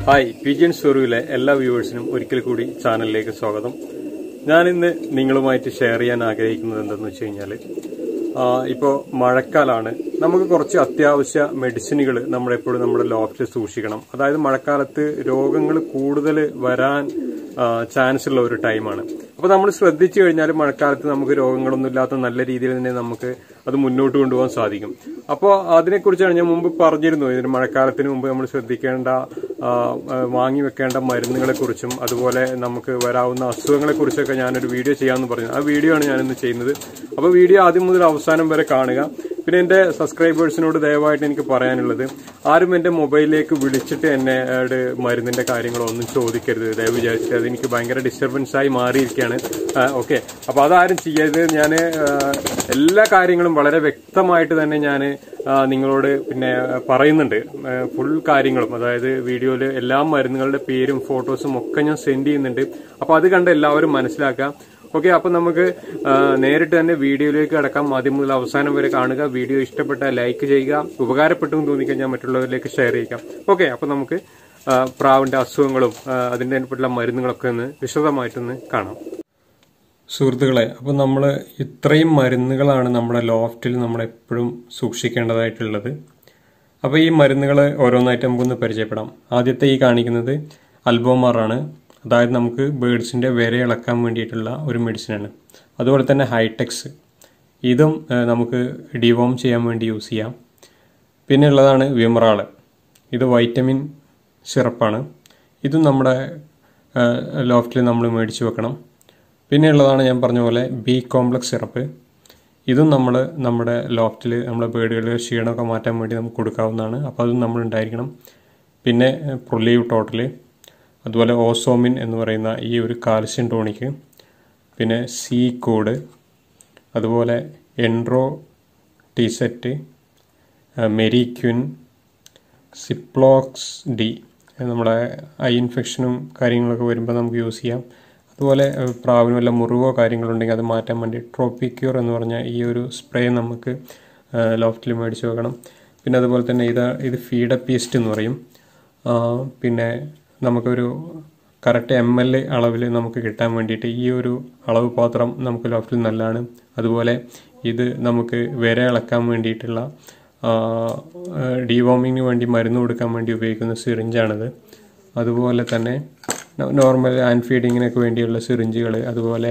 hi P G N സ്റ്റോറിയിലെ എല്ലാ വ്യൂവേഴ്സിനും ഒരിക്കൽ കൂടി ചാനലിലേക്ക് സ്വാഗതം ഞാൻ ഇന്ന് നിങ്ങളുമായിട്ട് ഷെയർ ചെയ്യാൻ ആഗ്രഹിക്കുന്നത് എന്തെന്ന് വെച്ച് കഴിഞ്ഞാൽ ഇപ്പോൾ മഴക്കാലാണ് നമുക്ക് കുറച്ച് അത്യാവശ്യ മെഡിസിനുകൾ നമ്മളെപ്പോഴും നമ്മുടെ ലോഫ്റ്റിൽ സൂക്ഷിക്കണം അതായത് മഴക്കാലത്ത് രോഗങ്ങൾ കൂടുതൽ വരാൻ ചാൻസ് ഉള്ള ഒരു ടൈമാണ് അപ്പോൾ നമ്മൾ ശ്രദ്ധിച്ചു കഴിഞ്ഞാൽ മഴക്കാലത്ത് നമുക്ക് രോഗങ്ങളൊന്നും ഇല്ലാത്ത നല്ല രീതിയിൽ തന്നെ നമുക്ക് അത് മുന്നോട്ട് കൊണ്ടുപോകാൻ സാധിക്കും അപ്പോൾ അതിനെക്കുറിച്ചാണ് ഞാൻ മുമ്പ് പറഞ്ഞിരുന്നു ഇതിന് മഴക്കാലത്തിന് മുമ്പ് നമ്മൾ ശ്രദ്ധിക്കേണ്ട ആ, ആ, വാങ്ങി വെക്കേണ്ട മരുന്നുകളെ കുറിച്ചും അതുപോലെ നമുക്ക് വരാവുന്ന അസുഖങ്ങളെ കുറിച്ചൊക്കെ ഞാനൊരു വീഡിയോ ചെയ്യാമെന്ന് പറഞ്ഞു ആ വീഡിയോ ആണ് ഞാനിന്ന് ചെയ്യുന്നത് അപ്പോൾ വീഡിയോ ആദ്യം മുതൽ അവസാനം വരെ കാണുക പിന്നെ എന്റെ സബ്സ്ക്രൈബേഴ്സിനോട് ദയവായിട്ട് എനിക്ക് പറയാനുള്ളത് ആരും എന്റെ മൊബൈലിലേക്ക് വിളിച്ചിട്ട് എന്നെ ഏട് മരുന്നിന്റെ കാര്യങ്ങളോ ഒന്നും ചോദിക്കരുത് ദയവ് വിചാരിച്ചിട്ട് അത് എനിക്ക് ഭയങ്കര ഡിസ്റ്റർബൻസ് ആയി മാറിയിരിക്കുകയാണ് ഓക്കെ അപ്പൊ അതാരും ചെയ്യരുത് ഞാൻ എല്ലാ കാര്യങ്ങളും വളരെ വ്യക്തമായിട്ട് തന്നെ ഞാൻ നിങ്ങളോട് പിന്നെ ആ, പറയുന്നുണ്ട് ഫുൾ കാര്യങ്ങളും അതായത് വീഡിയോയിൽ എല്ലാ മരുന്നുകളുടെ പേരും ഫോട്ടോസും ഒക്കെ ഞാൻ സെൻഡ് ചെയ്യുന്നുണ്ട് അപ്പൊ അത് കണ്ട് എല്ലാവരും മനസ്സിലാക്കുക ഓക്കെ അപ്പൊ നമുക്ക് ആ, നേരിട്ട് തന്നെ വീഡിയോയിലേക്ക് കടക്കാം ആദ്യം മുതൽ അവസാനം വരെ കാണുക വീഡിയോ ഇഷ്ടപ്പെട്ട ലൈക്ക് ചെയ്യുക ഉപകാരപ്പെട്ടു എന്ന് തോന്നിക്കഴിഞ്ഞാൽ മറ്റുള്ളവരിലേക്ക് ഷെയർ ചെയ്യാം ഓക്കെ അപ്പൊ നമുക്ക് ആ, പ്രാവിന്റെ അസുഖങ്ങളും ആ, അതിന്റെ പറ്റുള്ള മരുന്നുകളൊക്കെ ഒന്ന് വിശദമായിട്ടൊന്ന് കാണാം സുഹൃത്തുക്കളെ അപ്പോൾ നമ്മൾ ഇത്രയും മരുന്നുകളാണ് നമ്മുടെ ലോഫ്റ്റിൽ നമ്മൾ എപ്പോഴും സൂക്ഷിക്കേണ്ടതായിട്ടുള്ളത് അപ്പോൾ ഈ മരുന്നുകൾ ഓരോന്നായിട്ട് നമുക്കൊന്ന് പരിചയപ്പെടാം ആദ്യത്തെ ഈ കാണിക്കുന്നത് അൽബോമാറാണ് അതായത് നമുക്ക് ബേഡ്സിൻ്റെ വിര ഇളക്കാൻ വേണ്ടിയിട്ടുള്ള ഒരു മെഡിസിനാണ് അതുപോലെ തന്നെ ഹൈടെക്സ് ഇതും ഏഹ്, നമുക്ക് ഡിവോം ചെയ്യാൻ വേണ്ടി യൂസ് ചെയ്യാം പിന്നെ ഉള്ളതാണ് വിമറാള് ഇത് വൈറ്റമിൻ സിറപ്പാണ് ഇതും നമ്മുടെ ലോഫ്റ്റിൽ നമ്മൾ മേടിച്ച് വെക്കണം പിന്നെ ഉള്ളതാണ് ഞാൻ പറഞ്ഞ പോലെ ബി കോംപ്ലക്സ് സിറപ്പ് ഇതും നമ്മൾ നമ്മുടെ ലോഫ്റ്റിൽ നമ്മുടെ ബേഡുകളിൽ ക്ഷീണമൊക്കെ മാറ്റാൻ വേണ്ടി നമുക്ക് കൊടുക്കാവുന്നതാണ് അപ്പോൾ അതും നമ്മൾ ഉണ്ടായിരിക്കണം പിന്നെ പ്രൊലീവ് ടോട്ടൽ അതുപോലെ ഓസോമിൻ എന്ന് പറയുന്ന ഈ ഒരു കാൽസ്യം ടോണിക്ക് പിന്നെ സി കോഡ് അതുപോലെ എൻട്രോ ടീസെറ്റ് മെരിക്വിൻ സിപ്ലോക്സ് ഡി നമ്മുടെ ഐ ഇൻഫെക്ഷനും കാര്യങ്ങളൊക്കെ വരുമ്പോൾ നമുക്ക് യൂസ് ചെയ്യാം അതുപോലെ ഏഹ്, പ്രാവിന് വല്ല മുറിവോ കാര്യങ്ങളുണ്ടെങ്കിൽ അത് മാറ്റാൻ വേണ്ടി ട്രോപ്പിക്യൂർ എന്ന് പറഞ്ഞ ഈ ഒരു സ്പ്രേ നമുക്ക് ലോഫ്റ്റിൽ മേടിച്ച് വെക്കണം പിന്നെ അതുപോലെ തന്നെ ഇത് ഇത് ഫീഡപ്പീസ്റ്റ് എന്ന് പറയും ആ, പിന്നെ നമുക്കൊരു കറക്റ്റ് എം എൽ അളവിൽ നമുക്ക് കിട്ടാൻ വേണ്ടിയിട്ട് ഈ ഒരു അളവ് പാത്രം നമുക്ക് ലോഫ്റ്റിൽ നല്ലതാണ് അതുപോലെ ഇത് നമുക്ക് വിര ഇളക്കാൻ വേണ്ടിയിട്ടുള്ള ഡിവോമിങ്ങിന് വേണ്ടി മരുന്ന് കൊടുക്കാൻ വേണ്ടി ഉപയോഗിക്കുന്ന സിറിഞ്ചാണിത് അതുപോലെ തന്നെ നോർമൽ ആൻഡ് ഫീഡിങ്ങിനൊക്കെ വേണ്ടിയുള്ള സിറിഞ്ചുകൾ അതുപോലെ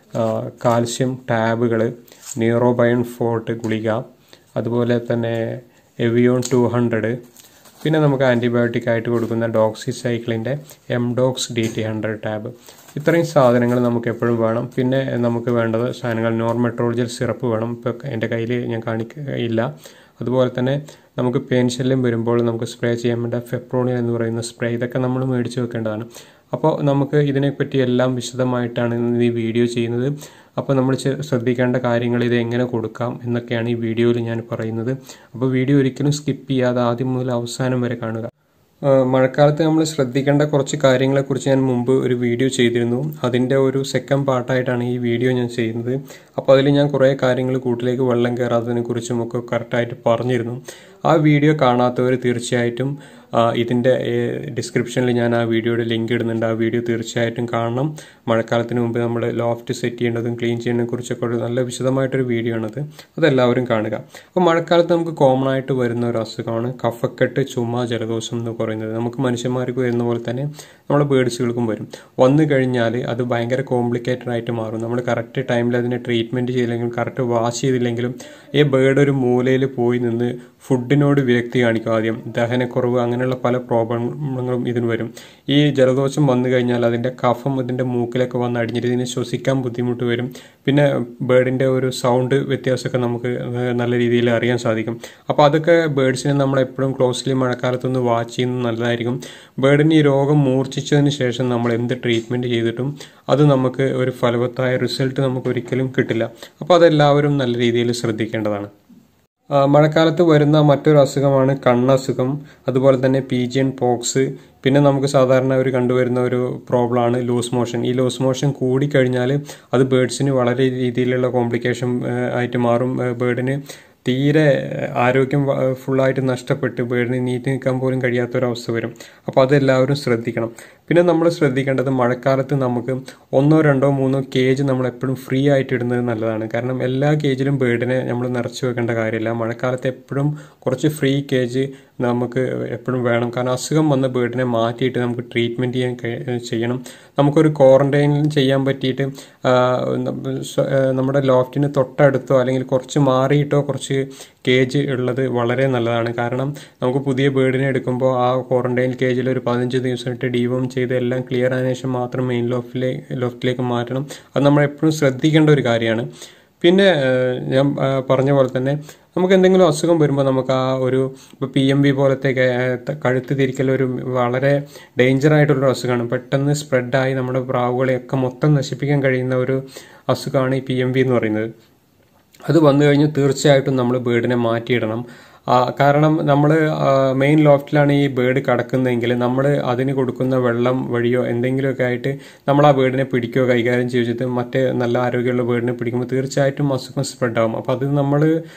കാൽസ്യം ടാബുകൾ നീറോബയൺ ഫോർട്ട് ഗുളിക അതുപോലെ തന്നെ എവിയോൺ ടു ഹൺഡ്രഡ് പിന്നെ നമുക്ക് ആൻറ്റിബയോട്ടിക് ആയിട്ട് കൊടുക്കുന്ന ഡോക്സി സൈക്ലിൻ്റെ M Dox D T hundred tab ഇത്രയും സാധനങ്ങൾ നമുക്ക് എപ്പോഴും വേണം പിന്നെ നമുക്ക് വേണ്ടത് സാധനങ്ങൾ നോർമെട്രോളജൽ സിറപ്പ് വേണം ഇപ്പോൾ എൻ്റെ കയ്യിൽ ഞാൻ കാണിക്കില്ല അതുപോലെ തന്നെ നമുക്ക് പെയിൻ ശല്യം വരുമ്പോൾ നമുക്ക് സ്പ്രേ ചെയ്യാൻ വേണ്ട ഫെപ്രോണിയൽ എന്ന് പറയുന്ന സ്പ്രേ ഇതൊക്കെ നമ്മൾ മേടിച്ച് വെക്കേണ്ടതാണ് അപ്പോൾ നമുക്ക് ഇതിനെപ്പറ്റി എല്ലാം വിശദമായിട്ടാണ് ഇന്ന് ഈ വീഡിയോ ചെയ്യുന്നത് അപ്പോൾ നമ്മൾ ചെ- ശ്രദ്ധിക്കേണ്ട കാര്യങ്ങൾ ഇത് എങ്ങനെ കൊടുക്കാം എന്നൊക്കെയാണ് ഈ വീഡിയോയിൽ ഞാൻ പറയുന്നത് അപ്പോൾ വീഡിയോ ഒരിക്കലും സ്കിപ്പ് ചെയ്യാതെ ആദ്യം മുതൽ അവസാനം വരെ കാണുക ആ, മഴക്കാലത്ത് നമ്മൾ ശ്രദ്ധിക്കേണ്ട കുറച്ച് കാര്യങ്ങളെക്കുറിച്ച് ഞാൻ മുമ്പ് ഒരു വീഡിയോ ചെയ്തിരുന്നു അതിൻ്റെ ഒരു സെക്കൻഡ് പാർട്ടായിട്ടാണ് ഈ വീഡിയോ ഞാൻ ചെയ്യുന്നത് അപ്പോൾ അതിൽ ഞാൻ കുറേ കാര്യങ്ങൾ കൂട്ടിലേക്ക് വെള്ളം കയറാത്തതിനെ കുറിച്ചും ഒക്കെ കറക്റ്റായിട്ട് പറഞ്ഞിരുന്നു ആ വീഡിയോ കാണാത്തവർ തീർച്ചയായിട്ടും ആ, ഇതിൻ്റെ ഡിസ്ക്രിപ്ഷനിൽ ഞാൻ ആ വീഡിയോയുടെ ലിങ്ക് ഇടുന്നുണ്ട് ആ വീഡിയോ തീർച്ചയായിട്ടും കാണണം മഴക്കാലത്തിന് മുമ്പ് നമ്മൾ ലോഫ്റ്റ് സെറ്റ് ചെയ്യേണ്ടതും ക്ലീൻ ചെയ്യുന്നതിനെ കുറിച്ചൊക്കെ ഒരു നല്ല വിശദമായിട്ടൊരു വീഡിയോ ആണത് അതെല്ലാവരും കാണുക അപ്പോൾ മഴക്കാലത്ത് നമുക്ക് കോമൺ ആയിട്ട് വരുന്ന ഒരു അസുഖമാണ് കഫക്കെട്ട് ചുമ ജലദോഷം എന്ന് പറയുന്നത് നമുക്ക് മനുഷ്യന്മാർക്ക് വരുന്ന പോലെ തന്നെ നമ്മുടെ ബേഡ്സുകൾക്കും വരും വന്നു കഴിഞ്ഞാൽ അത് ഭയങ്കര കോംപ്ലിക്കേറ്റഡ് ആയിട്ട് മാറും നമ്മൾ കറക്റ്റ് ടൈമിൽ അതിനെ ട്രീറ്റ്മെൻറ്റ് ചെയ്തില്ലെങ്കിലും കറക്റ്റ് വാഷ് ചെയ്തില്ലെങ്കിലും ഈ ബേഡ് ഒരു മൂലയിൽ പോയി നിന്ന് ഫുഡിനോട് വിരക്തി കാണിക്കും ആദ്യം ദഹനക്കുറവ് അങ്ങനെയുള്ള പല പ്രോബ്ലങ്ങളും ഇതിന് വരും ഈ ജലദോഷം വന്നു കഴിഞ്ഞാൽ അതിൻ്റെ കഫം ഇതിൻ്റെ മൂക്കിലൊക്കെ വന്ന് അടിഞ്ഞിട്ട് ഇതിന് ശ്വസിക്കാൻ ബുദ്ധിമുട്ട് വരും പിന്നെ ബേഡിൻ്റെ ഒരു സൗണ്ട് വ്യത്യാസമൊക്കെ നമുക്ക് ഏഹ്, നല്ല രീതിയിൽ അറിയാൻ സാധിക്കും അപ്പോൾ അതൊക്കെ ബേഡ്സിനെ നമ്മൾ എപ്പോഴും ക്ലോസ്ലി മഴക്കാലത്തൊന്ന് വാച്ച് ചെയ്യുന്നത് നല്ലതായിരിക്കും ബേഡിന് ഈ രോഗം മൂർച്ഛിച്ചതിന് ശേഷം നമ്മൾ എന്ത് ട്രീറ്റ്മെൻറ്റ് ചെയ്തിട്ടും അത് നമുക്ക് ഒരു ഫലവത്തായ റിസൾട്ട് നമുക്ക് ഒരിക്കലും കിട്ടില്ല അപ്പോൾ അതെല്ലാവരും നല്ല രീതിയിൽ ശ്രദ്ധിക്കേണ്ടതാണ് ആ, മഴക്കാലത്ത് വരുന്ന മറ്റൊരു അസുഖമാണ് കണ്ണസുഖം അതുപോലെ തന്നെ പീജിയൻ പോക്സ് പിന്നെ നമുക്ക് സാധാരണ ഒരു കണ്ടുവരുന്ന ഒരു പ്രോബ്ലമാണ് ലൂസ് മോഷൻ ഈ ലൂസ് മോഷൻ കൂടിക്കഴിഞ്ഞാൽ അത് ബേഡ്സിന് വളരെ രീതിയിലുള്ള കോംപ്ലിക്കേഷൻ ആയിട്ട് മാറും ബേഡിന് തീരെ ആരോഗ്യം വ- ഫുള്ളായിട്ട് നഷ്ടപ്പെട്ട് ബേഡിന് നീറ്റ് നിൽക്കാൻ പോലും കഴിയാത്ത ഒരു അവസ്ഥ വരും അപ്പോൾ അതെല്ലാവരും ശ്രദ്ധിക്കണം പിന്നെ നമ്മൾ ശ്രദ്ധിക്കേണ്ടത് മഴക്കാലത്ത് നമുക്ക് ഒന്നോ രണ്ടോ മൂന്നോ കേജ് നമ്മൾ എപ്പോഴും ഫ്രീ ആയിട്ട് ഇടുന്നത് നല്ലതാണ് കാരണം എല്ലാ കേജിലും ബേഡിനെ നമ്മൾ നിറച്ചു വെക്കേണ്ട കാര്യമില്ല മഴക്കാലത്ത് എപ്പോഴും കുറച്ച് ഫ്രീ കേജ് നമുക്ക് എപ്പോഴും വേണം കാരണം അസുഖം വന്ന ബേഡിനെ മാറ്റിയിട്ട് നമുക്ക് ട്രീറ്റ്മെൻറ്റ് ചെയ്യാൻ കഴി- ചെയ്യണം നമുക്കൊരു ക്വാറന്റൈനിൽ ചെയ്യാൻ പറ്റിയിട്ട് ആ, ന- സ്വ- ആ, നമ്മുടെ ലോഫ്റ്റിന് തൊട്ടടുത്തോ അല്ലെങ്കിൽ കുറച്ച് മാറിയിട്ടോ കുറച്ച് കേജ് ഉള്ളത് വളരെ നല്ലതാണ് കാരണം നമുക്ക് പുതിയ ബേഡിനെ എടുക്കുമ്പോൾ ആ ക്വാറന്റൈൻ കേജിൽ ഒരു പതിനഞ്ച് ദിവസം ഇട്ട് ഡീവോം ചെയ്ത് എല്ലാം ക്ലിയർ ആയതിനു ശേഷം മാത്രം മെയിൻ ലോഫ്റ്റിലെ ലോഫ്റ്റിലേക്ക് മാറ്റണം അത് നമ്മൾ എപ്പോഴും ശ്രദ്ധിക്കേണ്ട ഒരു കാര്യമാണ് പിന്നെ ഏഹ്, ഞാൻ ആ, പറഞ്ഞ പോലെ തന്നെ നമുക്ക് എന്തെങ്കിലും അസുഖം വരുമ്പോൾ നമുക്ക് ആ ഒരു ഇപ്പോൾ പി എം ബി പോലത്തെ കെ- ത- കഴുത്ത് തിരിക്കൽ ഒരു വളരെ ഡേഞ്ചർ ആയിട്ടുള്ള അസുഖമാണ് പെട്ടെന്ന് സ്പ്രെഡായി നമ്മുടെ പ്രാവുകളെയൊക്കെ മൊത്തം നശിപ്പിക്കാൻ കഴിയുന്ന ഒരു അസുഖമാണ് ഈ പി എം ബി എന്ന് പറയുന്നത് അത് വന്നു കഴിഞ്ഞ് തീർച്ചയായിട്ടും നമ്മൾ ബേഡിനെ മാറ്റിയിടണം ആ, കാരണം നമ്മൾ മെയിൻ ലോഫ്റ്റിലാണ് ഈ ബേഡ് കിടക്കുന്നതെങ്കിൽ നമ്മൾ അതിന് കൊടുക്കുന്ന വെള്ളം വഴിയോ എന്തെങ്കിലുമൊക്കെ ആയിട്ട് നമ്മൾ ആ ബേഡിനെ പിടിക്കുകയോ കൈകാര്യം ചെയ്തിട്ട് മറ്റേ നല്ല ആരോഗ്യമുള്ള ബേഡിനെ പിടിക്കുമ്പോൾ തീർച്ചയായിട്ടും അസുഖം സ്പ്രെഡ് ആവും അപ്പോൾ അത് നമ്മൾ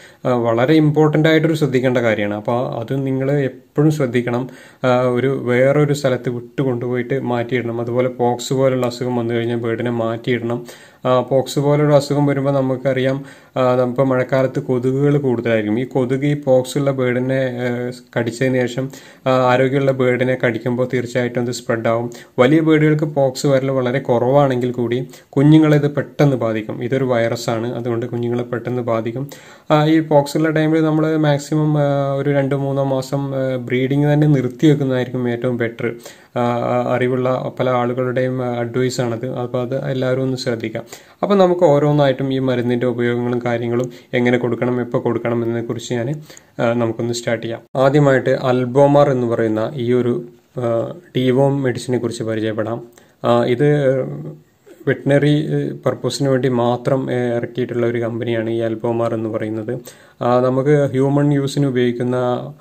വളരെ ഇമ്പോർട്ടൻ്റ് ആയിട്ടൊരു ശ്രദ്ധിക്കേണ്ട കാര്യമാണ് അപ്പോൾ അത് നിങ്ങൾ എപ്പോഴും ശ്രദ്ധിക്കണം ആ, ഒരു വേറൊരു സ്ഥലത്ത് വിട്ട് കൊണ്ടുപോയിട്ട് മാറ്റിയിടണം അതുപോലെ പോക്സ് പോലുള്ള അസുഖം വന്നു കഴിഞ്ഞാൽ ബേഡിനെ മാറ്റിയിടണം ആ, പോക്സ് പോലുള്ള അസുഖം വരുമ്പോൾ നമുക്കറിയാം ഇപ്പോൾ മഴക്കാലത്ത് കൊതുകുകൾ കൂടുതലായിരിക്കും ഈ കൊതുക് ഈ പോക്സ് ഉള്ള ബേഡിനെ ആ, കടിച്ചതിന് ശേഷം ആ, ആരോഗ്യമുള്ള ബേഡിനെ കടിക്കുമ്പോൾ തീർച്ചയായിട്ടും അത് സ്പ്രെഡ് ആവും വലിയ ബേഡുകൾക്ക് പോക്സ് വരൽ വളരെ കുറവാണെങ്കിൽ കൂടി കുഞ്ഞുങ്ങളെ ഇത് പെട്ടെന്ന് ബാധിക്കും ഇതൊരു വൈറസാണ് അതുകൊണ്ട് കുഞ്ഞുങ്ങളെ പെട്ടെന്ന് ബാധിക്കും ആ, ഈ പോക്സ് ഉള്ള ടൈമിൽ നമ്മൾ മാക്സിമം ഒരു രണ്ട് മൂന്നോ മാസം ബ്രീഡിങ് തന്നെ നിർത്തി വെക്കുന്നതായിരിക്കും ഏറ്റവും ബെറ്റർ അറിവുള്ള പല ആളുകളുടെയും അഡ്വൈസ് ആണത് അപ്പോൾ അത് എല്ലാവരും ഒന്ന് ശ്രദ്ധിക്കാം അപ്പോൾ നമുക്ക് ഓരോന്നായിട്ടും ഈ മരുന്നിൻ്റെ ഉപയോഗങ്ങളും കാര്യങ്ങളും എങ്ങനെ കൊടുക്കണം എപ്പോൾ കൊടുക്കണം എന്നതിനെക്കുറിച്ച് ഞാൻ നമുക്കൊന്ന് സ്റ്റാർട്ട് ചെയ്യാം ആദ്യമായിട്ട് അൽബോമാർ എന്ന് പറയുന്ന ഈ ഒരു ഡിവോം മെഡിസിനെ കുറിച്ച് പരിചയപ്പെടാം ആ, ഇത് വെറ്റിനറി പർപ്പസിന് വേണ്ടി മാത്രം ഏഹ്, ഇറക്കിയിട്ടുള്ള ഒരു കമ്പനിയാണ് ഈ അൽബോമാർ എന്ന് പറയുന്നത് ആ, നമുക്ക് ഹ്യൂമൺ യൂസിന് ഉപയോഗിക്കുന്ന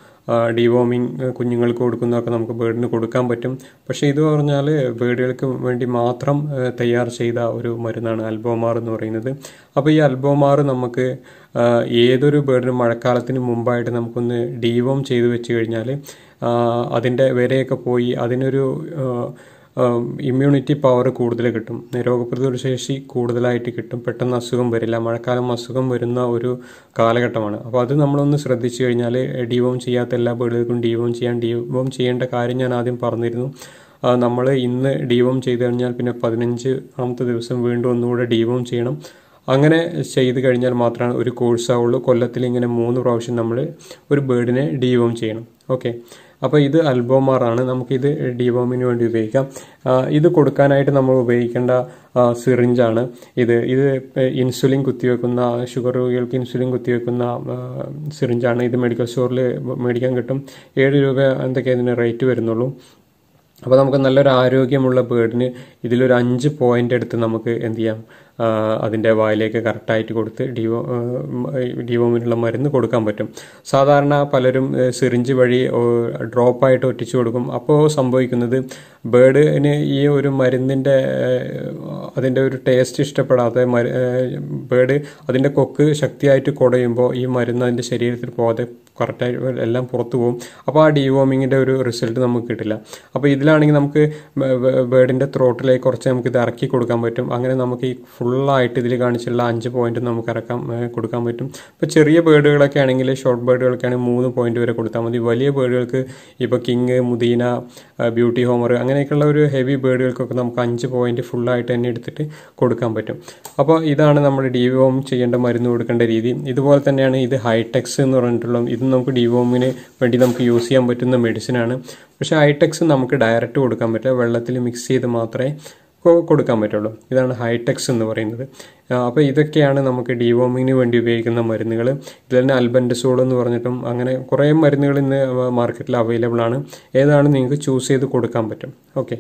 ഡിവോമിങ് കുഞ്ഞുങ്ങൾക്ക് കൊടുക്കുന്നതൊക്കെ നമുക്ക് ബേർഡിന് കൊടുക്കാൻ പറ്റും പക്ഷേ ഇത് പറഞ്ഞാൽ ബേർഡുകൾക്ക് വേണ്ടി മാത്രം ഏഹ്, തയ്യാർ ചെയ്ത ഒരു മരുന്നാണ് അൽബോമാർ എന്ന് പറയുന്നത് അപ്പോൾ ഈ അൽബോമാർ നമുക്ക് ആ, ഏതൊരു ബേർഡിനും മഴക്കാലത്തിന് മുമ്പായിട്ട് നമുക്കൊന്ന് ഡിവോം ചെയ്ത് വെച്ച് കഴിഞ്ഞാൽ അതിൻ്റെ വിരയൊക്കെ പോയി അതിനൊരു ആ, ഇമ്മ്യൂണിറ്റി പവർ കൂടുതൽ കിട്ടും രോഗപ്രതിരോധ ശേഷി കൂടുതലായിട്ട് കിട്ടും പെട്ടെന്ന് അസുഖം വരില്ല മഴക്കാലം അസുഖം വരുന്ന ഒരു കാലഘട്ടമാണ് അപ്പോൾ അത് നമ്മളൊന്ന് ശ്രദ്ധിച്ചു കഴിഞ്ഞാൽ ഡിവോം ചെയ്യാത്ത എല്ലാ ബേഡുകൾക്കും ഡിവോം ചെയ്യാൻ ഡിവോം ചെയ്യേണ്ട കാര്യം ഞാൻ ആദ്യം പറഞ്ഞിരുന്നു നമ്മൾ ഇന്ന് ഡിവോം ചെയ്ത് കഴിഞ്ഞാൽ പിന്നെ പതിനഞ്ച് ആമത്തെ ദിവസം വീണ്ടും ഒന്നുകൂടെ ഡിവോം ചെയ്യണം അങ്ങനെ ചെയ്ത് കഴിഞ്ഞാൽ മാത്രമാണ് ഒരു കോഴ്സ് ആവുള്ളൂ കൊല്ലത്തിൽ ഇങ്ങനെ മൂന്ന് പ്രാവശ്യം നമ്മൾ ഒരു ബേർഡിനെ ഡിവോം ചെയ്യണം ഓക്കെ അപ്പോൾ ഇത് അൽബോമാറാണ് നമുക്കിത് ഡിവോമിന് വേണ്ടി ഉപയോഗിക്കാം ആ, ഇത് കൊടുക്കാനായിട്ട് നമ്മൾ ഉപയോഗിക്കേണ്ട സിറിഞ്ചാണ് ഇത് ഇത് ഇൻസുലിൻ കുത്തിവെക്കുന്ന ഷുഗർ രോഗികൾക്ക് ഇൻസുലിൻ കുത്തിവെക്കുന്ന ആ, സിറിഞ്ചാണ് ഇത് മെഡിക്കൽ സ്റ്റോറിൽ മേടിക്കാൻ കിട്ടും ഏഴ് രൂപ എന്തൊക്കെ ഇതിന് റേറ്റ് വരുന്നുള്ളൂ അപ്പോൾ നമുക്ക് നല്ലൊരു ആരോഗ്യമുള്ള ബേർഡിന് ഇതിലൊരു അഞ്ച് പോയിന്റ് എടുത്ത് നമുക്ക് എന്ത് ചെയ്യാം ആ, അതിൻ്റെ വായിലേക്ക് കറക്റ്റായിട്ട് കൊടുത്ത് ഡിവോ ഡിവോമിനുള്ള മരുന്ന് കൊടുക്കാൻ പറ്റും സാധാരണ പലരും സിറിഞ്ച് വഴി ഡ്രോപ്പായിട്ട് ഒറ്റിച്ചു കൊടുക്കും അപ്പോൾ സംഭവിക്കുന്നത് ബേർഡിന് ഈ ഒരു മരുന്നിൻ്റെ അതിൻ്റെ ഒരു ടേസ്റ്റ് ഇഷ്ടപ്പെടാതെ ബേർഡ് അതിൻ്റെ കൊക്ക് ശക്തിയായിട്ട് കുടയുമ്പോൾ ഈ മരുന്ന് അതിൻ്റെ ശരീരത്തിൽ പോകാതെ കറക്റ്റായിട്ട് എല്ലാം പുറത്തു പോകും അപ്പോൾ ആ ഡിവോമിങ്ങിൻ്റെ ഒരു റിസൾട്ട് നമുക്ക് കിട്ടില്ല അപ്പോൾ ഇതിലാണെങ്കിൽ നമുക്ക് ബേർഡിൻ്റെ ത്രോട്ടിലേക്ക് കുറച്ച് നമുക്ക് ഇത് ഇറക്കി കൊടുക്കാൻ പറ്റും അങ്ങനെ നമുക്ക് ഈ ഫുള്ളായിട്ട് ഇതിൽ കാണിച്ചുള്ള അഞ്ച് പോയിന്റ് നമുക്ക് ഇറക്കാൻ ഏഹ്, കൊടുക്കാൻ പറ്റും ഇപ്പോൾ ചെറിയ ബേർഡുകളൊക്കെ ആണെങ്കിൽ ഷോർട്ട് ബേർഡുകളൊക്കെ ആണെങ്കിൽ മൂന്ന് പോയിന്റ് വരെ കൊടുത്താൽ മതി വലിയ ബേർഡുകൾക്ക് ഇപ്പോൾ കിങ് മുദീന ഏഹ്, ബ്യൂട്ടി ഹോമർ അങ്ങനെയൊക്കെയുള്ള ഒരു ഹെവി ബേർഡുകൾക്കൊക്കെ നമുക്ക് അഞ്ച് പോയിന്റ് ഫുള്ളായിട്ട് തന്നെ എടുത്തിട്ട് കൊടുക്കാൻ പറ്റും അപ്പോൾ ഇതാണ് നമ്മൾ ഡിവോം ചെയ്യേണ്ട മരുന്ന് കൊടുക്കേണ്ട രീതി ഇതുപോലെ തന്നെയാണ് ഇത് ഹൈടെക്സ് എന്ന് പറഞ്ഞിട്ടുള്ള ഇത് നമുക്ക് ഡിവോമിന് വേണ്ടി നമുക്ക് യൂസ് ചെയ്യാൻ പറ്റുന്ന മെഡിസിനാണ് പക്ഷേ ഹൈടെക്സ് നമുക്ക് ഡയറക്റ്റ് കൊടുക്കാൻ പറ്റില്ല വെള്ളത്തിൽ മിക്സ് ചെയ്ത് മാത്രമേ കൊ- കൊടുക്കാൻ പറ്റുള്ളൂ ഇതാണ് ഹൈടെക്സ് എന്ന് പറയുന്നത് അപ്പോൾ ഇതൊക്കെയാണ് നമുക്ക് ഡിവോമിങ്ങിന് വേണ്ടി ഉപയോഗിക്കുന്ന മരുന്നുകൾ ഇതിൽ തന്നെ അൽബൻഡസോൾ എന്ന് പറഞ്ഞിട്ടും അങ്ങനെ കുറേ മരുന്നുകൾ ഇന്ന് മാർക്കറ്റിൽ അവൈലബിൾ ആണ് ഏതാണ് നിങ്ങൾക്ക് ചൂസ് ചെയ്ത് കൊടുക്കാൻ പറ്റും ഓക്കെ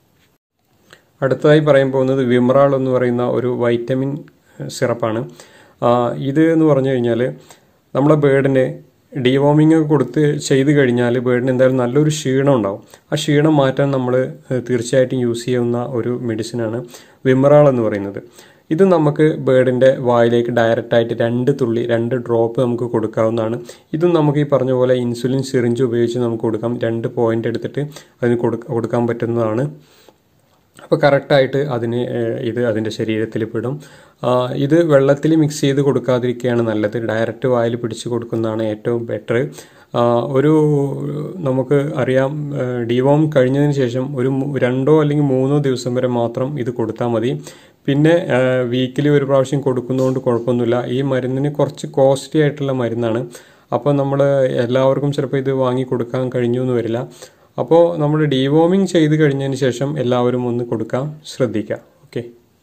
അടുത്തതായി പറയാൻ പോകുന്നത് വിമ്രാൾ എന്ന് പറയുന്ന ഒരു വൈറ്റമിൻ സിറപ്പാണ് ആ, ഇത് എന്ന് പറഞ്ഞു കഴിഞ്ഞാൽ നമ്മളെ ബേർഡിന് ഡിവോമിങ് ഒക്കെ കൊടുത്ത് ചെയ്ത് കഴിഞ്ഞാൽ ബേർഡിന് എന്തായാലും നല്ലൊരു ക്ഷീണം ഉണ്ടാവും ആ ക്ഷീണം മാറ്റാൻ നമ്മൾ തീർച്ചയായിട്ടും യൂസ് ചെയ്യുന്ന ഒരു മെഡിസിനാണ് വിമറാൾ എന്ന് പറയുന്നത് ഇത് നമുക്ക് ബേർഡിൻ്റെ വായിലേക്ക് ഡയറക്റ്റ് ആയിട്ട് രണ്ട് തുള്ളി രണ്ട് ഡ്രോപ്പ് നമുക്ക് കൊടുക്കാവുന്നതാണ് ഇതും നമുക്ക് ഈ പറഞ്ഞ പോലെ ഇൻസുലിൻ സിറിഞ്ച് ഉപയോഗിച്ച് നമുക്ക് കൊടുക്കാം രണ്ട് പോയിന്റ് എടുത്തിട്ട് അതിന് കൊടുക്ക- കൊടുക്കാൻ പറ്റുന്നതാണ് അപ്പോൾ കറക്റ്റായിട്ട് അതിന് ഏഹ്, ഇത് അതിൻ്റെ ശരീരത്തിൽ പെടും ആ, ഇത് വെള്ളത്തിൽ മിക്സ് ചെയ്ത് കൊടുക്കാതിരിക്കുകയാണ് നല്ലത് ഡയറക്റ്റ് വായിൽ പിടിച്ച് കൊടുക്കുന്നതാണ് ഏറ്റവും ബെറ്റർ ഒരു നമുക്ക് അറിയാം ഡിവോം കഴിഞ്ഞതിന് ശേഷം ഒരു മൂ- രണ്ടോ അല്ലെങ്കിൽ മൂന്നോ ദിവസം വരെ മാത്രം ഇത് കൊടുത്താൽ മതി പിന്നെ വീക്കിലി ഒരു പ്രാവശ്യം കൊടുക്കുന്നതുകൊണ്ട് കുഴപ്പമൊന്നുമില്ല ഈ മരുന്നിന് കുറച്ച് കോസ്റ്റ്ലി ആയിട്ടുള്ള മരുന്നാണ് അപ്പോൾ നമ്മൾ എല്ലാവർക്കും ചിലപ്പോൾ ഇത് വാങ്ങി കൊടുക്കാൻ കഴിഞ്ഞു എന്ന് വരില്ല അപ്പോൾ നമ്മൾ ഡീവോമിങ് ചെയ്ത് കഴിഞ്ഞതിന് ശേഷം എല്ലാവരും ഒന്ന് കൊടുക്കാൻ ശ്രദ്ധിക്കുക ഓക്കെ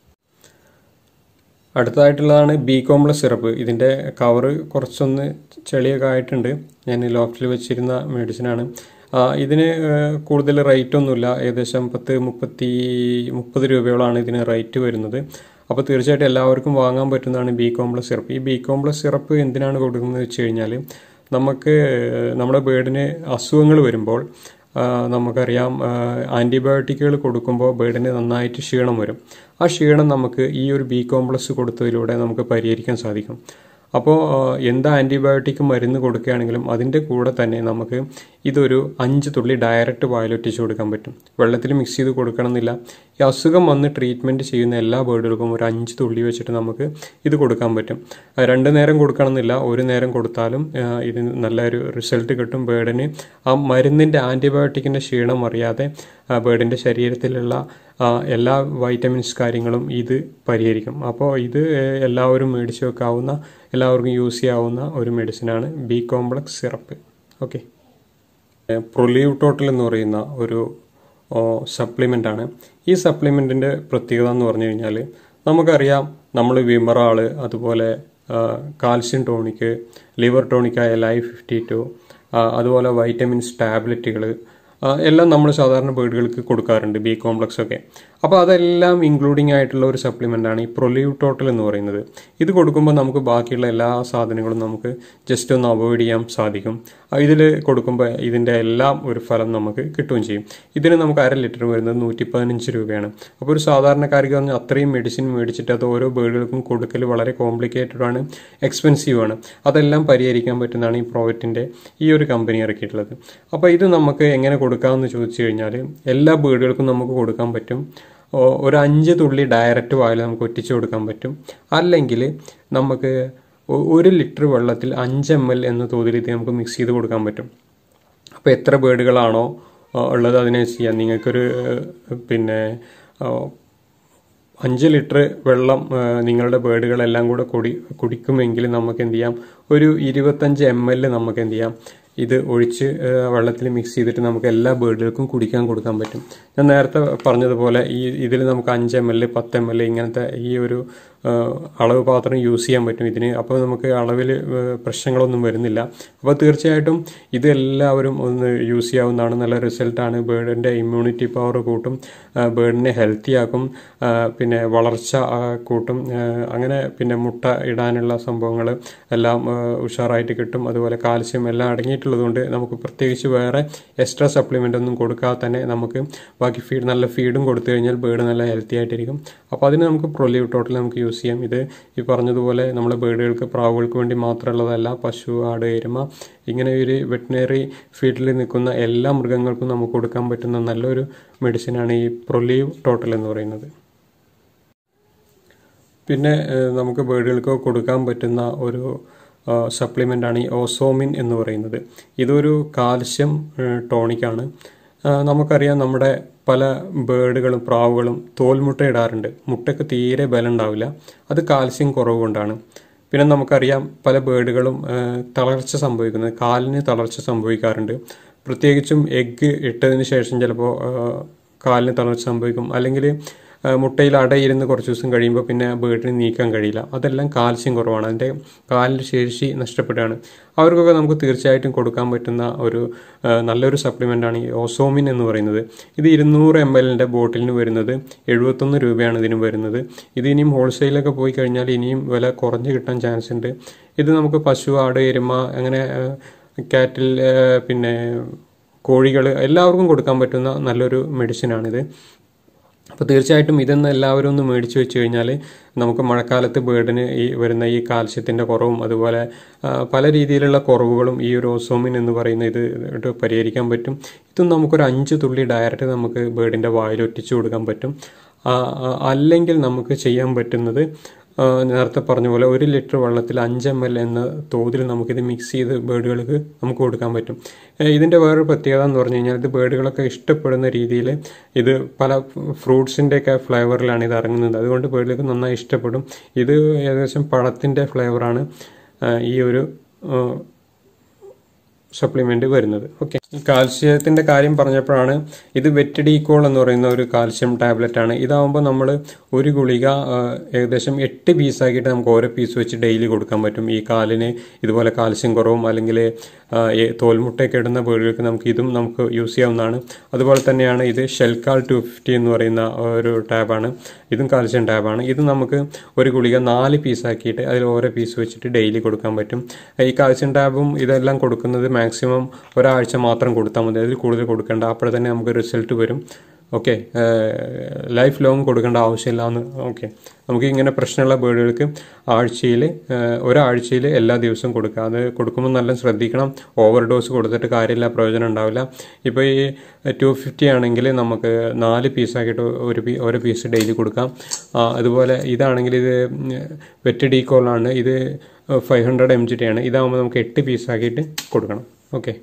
അടുത്തതായിട്ടുള്ളതാണ് ബി കോംപ്ലസ് സിറപ്പ് ഇതിൻ്റെ കവറ് കുറച്ചൊന്ന് ചെളിയൊക്കെ ആയിട്ടുണ്ട് ഞാൻ ലോഫ്റ്റിൽ വെച്ചിരുന്ന മെഡിസിനാണ് ആ, ഇതിന് ഏഹ്, കൂടുതൽ റേറ്റ് ഒന്നുമില്ല ഏകദേശം പത്ത് മുപ്പത്തി മുപ്പത് രൂപയോളാണ് ഇതിന് റേറ്റ് വരുന്നത് അപ്പോൾ തീർച്ചയായിട്ടും എല്ലാവർക്കും വാങ്ങാൻ പറ്റുന്നതാണ് ബി കോംപ്ലസ് സിറപ്പ് ഈ ബി കോംപ്ലസ് സിറപ്പ് എന്തിനാണ് കൊടുക്കുന്നത് വെച്ച് കഴിഞ്ഞാൽ നമുക്ക് നമ്മുടെ ബേർഡിന് അസുഖങ്ങൾ വരുമ്പോൾ ആ, നമുക്കറിയാം ആൻറ്റിബയോട്ടിക്കുകൾ കൊടുക്കുമ്പോൾ ബേർഡിന് നന്നായിട്ട് ക്ഷീണം വരും ആ ക്ഷീണം നമുക്ക് ഈ ഒരു ബി കോംപ്ലക്സ് കൊടുത്തതിലൂടെ നമുക്ക് പരിഹരിക്കാൻ സാധിക്കും അപ്പോൾ ആ, എന്ത് ആൻറ്റിബയോട്ടിക് മരുന്ന് കൊടുക്കുകയാണെങ്കിലും അതിൻ്റെ കൂടെ തന്നെ നമുക്ക് ഇതൊരു അഞ്ച് തുള്ളി ഡയറക്റ്റ് വായിലൊറ്റിച്ച് കൊടുക്കാൻ പറ്റും വെള്ളത്തിൽ മിക്സ് ചെയ്ത് കൊടുക്കണമെന്നില്ല ഈ അസുഖം വന്ന് ട്രീറ്റ്മെൻറ്റ് ചെയ്യുന്ന എല്ലാ ബേർഡുകൾക്കും ഒരു അഞ്ച് തുള്ളി വെച്ചിട്ട് നമുക്ക് ഇത് കൊടുക്കാൻ പറ്റും ആ, രണ്ട് നേരം കൊടുക്കണമെന്നില്ല ഒരു നേരം കൊടുത്താലും ആ, ഇതിന് നല്ലൊരു റിസൾട്ട് കിട്ടും ബേർഡിന് ആ മരുന്നിൻ്റെ ആൻറ്റിബയോട്ടിക്കിൻ്റെ ക്ഷീണം അറിയാതെ ആ, ബേർഡിൻ്റെ ശരീരത്തിലുള്ള ആ, എല്ലാ വൈറ്റമിൻസ് കാര്യങ്ങളും ഇത് പരിഹരിക്കും അപ്പോൾ ഇത് ഏഹ്, എല്ലാവരും മേടിച്ച് വെക്കാവുന്ന എല്ലാവർക്കും യൂസ് ചെയ്യാവുന്ന ഒരു മെഡിസിനാണ് B complex syrup okay Proliv total എന്ന് പറയുന്ന ഒരു സപ്ലിമെൻ്റ് ആണ് ഈ സപ്ലിമെൻറ്റിൻ്റെ പ്രത്യേകത എന്ന് പറഞ്ഞു കഴിഞ്ഞാൽ നമുക്കറിയാം നമ്മൾ വിമറാള് അതുപോലെ കാൽസ്യം ടോണിക്ക് ലിവർ ടോണിക്കായ ലൈഫ് ഫിഫ്റ്റി ടു അതുപോലെ വൈറ്റമിൻസ് ടാബ്ലറ്റുകൾ എല്ലാം നമ്മൾ സാധാരണ ബേർഡുകൾക്ക് കൊടുക്കാറുണ്ട് ബി കോംപ്ലക്സ് ഒക്കെ അപ്പോൾ അതെല്ലാം ഇൻക്ലൂഡിംഗ് ആയിട്ടുള്ള ഒരു സപ്ലിമെൻ്റ് ആണ് ഈ പ്രൊലീവ് ടോട്ടൽ എന്ന് പറയുന്നത് ഇത് കൊടുക്കുമ്പോൾ നമുക്ക് ബാക്കിയുള്ള എല്ലാ സാധനങ്ങളും നമുക്ക് ജസ്റ്റ് ഒന്ന് അവോയ്ഡ് ചെയ്യാൻ സാധിക്കും ഇതിൽ കൊടുക്കുമ്പോൾ ഇതിൻ്റെ എല്ലാം ഒരു ഫലം നമുക്ക് കിട്ടുകയും ചെയ്യും ഇതിന് നമുക്ക് അര ലിറ്റർ വരുന്നത് നൂറ്റി പതിനഞ്ച് രൂപയാണ് അപ്പോൾ ഒരു സാധാരണക്കാർക്ക് പറഞ്ഞാൽ അത്രയും മെഡിസിൻ മേടിച്ചിട്ട് അത് ഓരോ ബേർഡുകൾക്കും കൊടുക്കൽ വളരെ കോംപ്ലിക്കേറ്റഡ് ആണ് എക്സ്പെൻസീവ് ആണ് അതെല്ലാം പരിഹരിക്കാൻ പറ്റുന്നതാണ് ഈ പ്രോഡക്റ്റിൻ്റെ ഈ ഒരു കമ്പനി ഇറക്കിയിട്ടുള്ളത് അപ്പോൾ ഇത് നമുക്ക് എങ്ങനെ കൊടുക്കാമെന്ന് ചോദിച്ചു കഴിഞ്ഞാൽ എല്ലാ ബേർഡുകൾക്കും നമുക്ക് കൊടുക്കാൻ പറ്റും ഓ- ഒരു അഞ്ച് തുള്ളി ഡയറക്റ്റ് വായിൽ നമുക്ക് ഒറ്റിച്ച് കൊടുക്കാൻ പറ്റും അല്ലെങ്കിൽ നമുക്ക് ഒ- ഒരു ലിറ്റർ വെള്ളത്തിൽ അഞ്ച് എം എൽ എന്ന തോതിൽ ഇത് നമുക്ക് മിക്സ് ചെയ്ത് കൊടുക്കാൻ പറ്റും അപ്പോൾ എത്ര ബേർഡുകളാണോ ആ, ഉള്ളത് അതിനെ ചെയ്യാം നിങ്ങൾക്കൊരു ഏഹ്, പിന്നെ ആ, അഞ്ച് ലിറ്റർ വെള്ളം ആ, നിങ്ങളുടെ ബേർഡുകളെല്ലാം കൂടെ കുടി കുടിക്കുമെങ്കിൽ നമുക്ക് എന്ത് ചെയ്യാം ഒരു ഇരുപത്തഞ്ച് എം എൽ നമുക്ക് എന്ത് ചെയ്യാം ഇത് ഒഴിച്ച് ആ, വെള്ളത്തിൽ മിക്സ് ചെയ്തിട്ട് നമുക്ക് എല്ലാ ബേർഡുകൾക്കും കുടിക്കാൻ കൊടുക്കാൻ പറ്റും ഞാൻ നേരത്തെ പറഞ്ഞതുപോലെ ഈ ഇതിൽ നമുക്ക് അഞ്ച് എം എൽ പത്ത് എം എൽ ഇങ്ങനത്തെ ഈ ഒരു ആ, അളവ് പാത്രം യൂസ് ചെയ്യാൻ പറ്റും ഇതിന് അപ്പോൾ നമുക്ക് അളവിൽ പ്രശ്നങ്ങളൊന്നും വരുന്നില്ല അപ്പോൾ തീർച്ചയായിട്ടും ഇത് എല്ലാവരും ഒന്ന് യൂസ് ചെയ്യാവുന്നതാണ് നല്ല റിസൾട്ടാണ് ബേർഡിൻ്റെ ഇമ്മ്യൂണിറ്റി പവർ കൂട്ടും ബേർഡിനെ ഹെൽത്തി ആക്കും ആ, പിന്നെ വളർച്ച ആ, കൂട്ടും ആ, അങ്ങനെ പിന്നെ മുട്ട ഇടാനുള്ള സംഭവങ്ങൾ എല്ലാം ആ, ഉഷാറായിട്ട് കിട്ടും അതുപോലെ കാൽസ്യം എല്ലാം അടങ്ങിയിട്ടുള്ളതുകൊണ്ട് നമുക്ക് പ്രത്യേകിച്ച് വേറെ എക്സ്ട്രാ സപ്ലിമെൻ്റ് ഒന്നും കൊടുക്കാതെ തന്നെ നമുക്ക് ബാക്കി ഫീഡ് നല്ല ഫീഡും കൊടുത്തു കഴിഞ്ഞാൽ ബേർഡ് നല്ല ഹെൽത്തി ആയിട്ടിരിക്കും അപ്പോൾ അതിന് നമുക്ക് പ്രൊലീവ് ടോട്ടൽ നമുക്ക് യൂസ് ചെയ്യാം ഇത് ഈ പറഞ്ഞതുപോലെ നമ്മുടെ ബേർഡുകൾക്ക് പ്രാവുകൾക്ക് വേണ്ടി മാത്രമുള്ളതല്ല പശു ആട് എരുമ ഇങ്ങനെ ഒരു വെറ്റിനറി ഫീൽഡിൽ നിൽക്കുന്ന എല്ലാ മൃഗങ്ങൾക്കും നമുക്ക് കൊടുക്കാൻ പറ്റുന്ന നല്ലൊരു മെഡിസിനാണ് ഈ പ്രൊലീവ് ടോട്ടൽ എന്ന് പറയുന്നത് പിന്നെ ഏഹ്, നമുക്ക് ബേർഡുകൾക്ക് കൊടുക്കാൻ പറ്റുന്ന ഒരു സപ്ലിമെൻ്റ് ആണ് ഈ ഓസോമിൻ എന്ന് പറയുന്നത് ഇതൊരു കാൽസ്യം ഏഹ്, ടോണിക്കാണ് ആ, നമുക്കറിയാം നമ്മുടെ പല ബേർഡുകളും പ്രാവുകളും തോൽമുട്ട ഇടാറുണ്ട് മുട്ടയ്ക്ക് തീരെ ബലം ഉണ്ടാവില്ല അത് കാൽസ്യം കുറവ് കൊണ്ടാണ് പിന്നെ നമുക്കറിയാം പല ബേർഡുകളും ആ, തളർച്ച സംഭവിക്കുന്നത് കാലിന് തളർച്ച സംഭവിക്കാറുണ്ട് പ്രത്യേകിച്ചും എഗ്ഗ് ഇട്ടതിന് ശേഷം ചിലപ്പോൾ കാലിന് തളർച്ച സംഭവിക്കും അല്ലെങ്കിൽ ആ, മുട്ടയിൽ അടയിരുന്ന് കുറച്ച് ദിവസം കഴിയുമ്പോൾ പിന്നെ ബേർഡിന് നീക്കാൻ കഴിയില്ല അതെല്ലാം കാൽസ്യം കുറവാണ് അതിൻ്റെ കാലിൻ്റെ ശേഷി നഷ്ടപ്പെടുകയാണ് അവർക്കൊക്കെ നമുക്ക് തീർച്ചയായിട്ടും കൊടുക്കാൻ പറ്റുന്ന ഒരു ആ, നല്ലൊരു സപ്ലിമെൻ്റാണ് ഈ ഓസോമിൻ എന്ന് പറയുന്നത് ഇത് ഇരുന്നൂറ് എം എല്ലിൻ്റെ ബോട്ടിലിന് വരുന്നത് എഴുപത്തൊന്ന് രൂപയാണ് ഇതിന് വരുന്നത് ഇത് ഇനിയും ഹോൾസെയിലൊക്കെ പോയി കഴിഞ്ഞാൽ ഇനിയും വില കുറഞ്ഞ് കിട്ടാൻ ചാൻസ് ഉണ്ട് ഇത് നമുക്ക് പശു ആട് എരുമ അങ്ങനെ കാറ്റിൽ പിന്നെ കോഴികൾ എല്ലാവർക്കും കൊടുക്കാൻ പറ്റുന്ന നല്ലൊരു മെഡിസിനാണിത് അപ്പോൾ തീർച്ചയായിട്ടും ഇതൊന്ന് എല്ലാവരും ഒന്ന് മേടിച്ചു വെച്ച് കഴിഞ്ഞാൽ നമുക്ക് മഴക്കാലത്ത് ബേർഡിന് ഈ വരുന്ന ഈ കാൽസ്യത്തിൻ്റെ കുറവും അതുപോലെ ആ, പല രീതിയിലുള്ള കുറവുകളും ഈ ഒരു ഓസോമിൻ എന്ന് പറയുന്ന ഇത് ഇട്ട് പരിഹരിക്കാൻ പറ്റും ഇതും നമുക്കൊരു അഞ്ച് തുള്ളി ഡയറക്റ്റ് നമുക്ക് ബേർഡിൻ്റെ വായിൽ ഒറ്റിച്ചു കൊടുക്കാൻ പറ്റും ആ, ആ, അല്ലെങ്കിൽ നമുക്ക് ചെയ്യാൻ പറ്റുന്നത് ആ, നേരത്തെ പറഞ്ഞ പോലെ ഒരു ലിറ്റർ വെള്ളത്തിൽ അഞ്ച് എം എൽ എന്ന തോതിൽ നമുക്കിത് മിക്സ് ചെയ്ത് ബേർഡുകൾക്ക് നമുക്ക് കൊടുക്കാൻ പറ്റും ഏ, ഇതിൻ്റെ വേറൊരു പ്രത്യേകത എന്ന് പറഞ്ഞു കഴിഞ്ഞാൽ ഇത് ബേർഡുകളൊക്കെ ഇഷ്ടപ്പെടുന്ന രീതിയിൽ ഇത് പല ഫ്രൂട്ട്സിൻ്റെയൊക്കെ ഫ്ലേവറിലാണ് ഇത് ഇറങ്ങുന്നത് അതുകൊണ്ട് ബേർഡുകൾക്ക് നന്നായി ഇഷ്ടപ്പെടും ഇത് ഏകദേശം പഴത്തിൻ്റെ ഫ്ലേവറാണ് ആ, ഈ ഒരു ആ, സപ്ലിമെന്റ് വരുന്നത് ഓക്കെ കാൽസ്യത്തിന്റെ കാര്യം പറഞ്ഞപ്പോഴാണ് ഇത് വെറ്റഡീക്കോൾ എന്ന് പറയുന്ന ഒരു കാൽസ്യം ടാബ്ലറ്റ് ആണ് ഇതാവുമ്പോൾ നമ്മൾ ഒരു ഗുളിക ആ, ഏകദേശം എട്ട് പീസാക്കിയിട്ട് നമുക്ക് ഓരോ പീസ് വെച്ച് ഡെയിലി കൊടുക്കാൻ പറ്റും ഈ കാലിന് ഇതുപോലെ കാൽസ്യം കുറവും അല്ലെങ്കിൽ ആ, ഈ തോൽമുട്ടയൊക്കെ ഇടുന്ന ബേഡുകൾക്ക് നമുക്ക് ഇതും നമുക്ക് യൂസ് ചെയ്യാവുന്നതാണ് അതുപോലെ തന്നെയാണ് ഇത് ഷെൽക്കാൾ ടു ഫിഫ്റ്റി എന്ന് പറയുന്ന ഒരു ടാബാണ് ഇതും കാൽസ്യം ടാബാണ് ഇത് നമുക്ക് ഒരു ഗുളിക നാല് പീസാക്കിയിട്ട് അതിൽ ഓരോ പീസ് വെച്ചിട്ട് ഡെയിലി കൊടുക്കാൻ പറ്റും ഈ കാൽസ്യം ടാബും ഇതെല്ലാം കൊടുക്കുന്നത് മാക്സിമം ഒരാഴ്ച മാത്രം കൊടുത്താൽ മതി അതിൽ കൂടുതൽ കൊടുക്കേണ്ട അപ്പോൾ തന്നെ നമുക്ക് റിസൾട്ട് വരും ഓക്കെ ലൈഫ് ലോങ് കൊടുക്കേണ്ട ആവശ്യമില്ല എന്ന് ഓക്കെ നമുക്ക് ഇങ്ങനെ പ്രശ്നമുള്ള ബേഡുകൾക്ക് ആഴ്ചയിൽ ഒരാഴ്ചയിൽ എല്ലാ ദിവസവും കൊടുക്കുക അത് കൊടുക്കുമ്പോൾ നല്ല ശ്രദ്ധിക്കണം ഓവർ ഡോസ് കൊടുത്തിട്ട് കാര്യമില്ല പ്രയോജനം ഉണ്ടാവില്ല ഇപ്പോൾ ഈ ടു ഫിഫ്റ്റി ആണെങ്കിൽ നമുക്ക് നാല് പീസാക്കിയിട്ട് ഒരു പീ ഓരോ പീസ് ഡെയിലി കൊടുക്കാം ആ, അതുപോലെ ഇതാണെങ്കിൽ ഇത് വെറ്റ് ഡീക്കോളാണ് ഇത് five hundred M G T ആണ് ഇതാകുമ്പോൾ നമുക്ക് എട്ട് പീസാക്കിയിട്ട് കൊടുക്കണം ഓക്കെ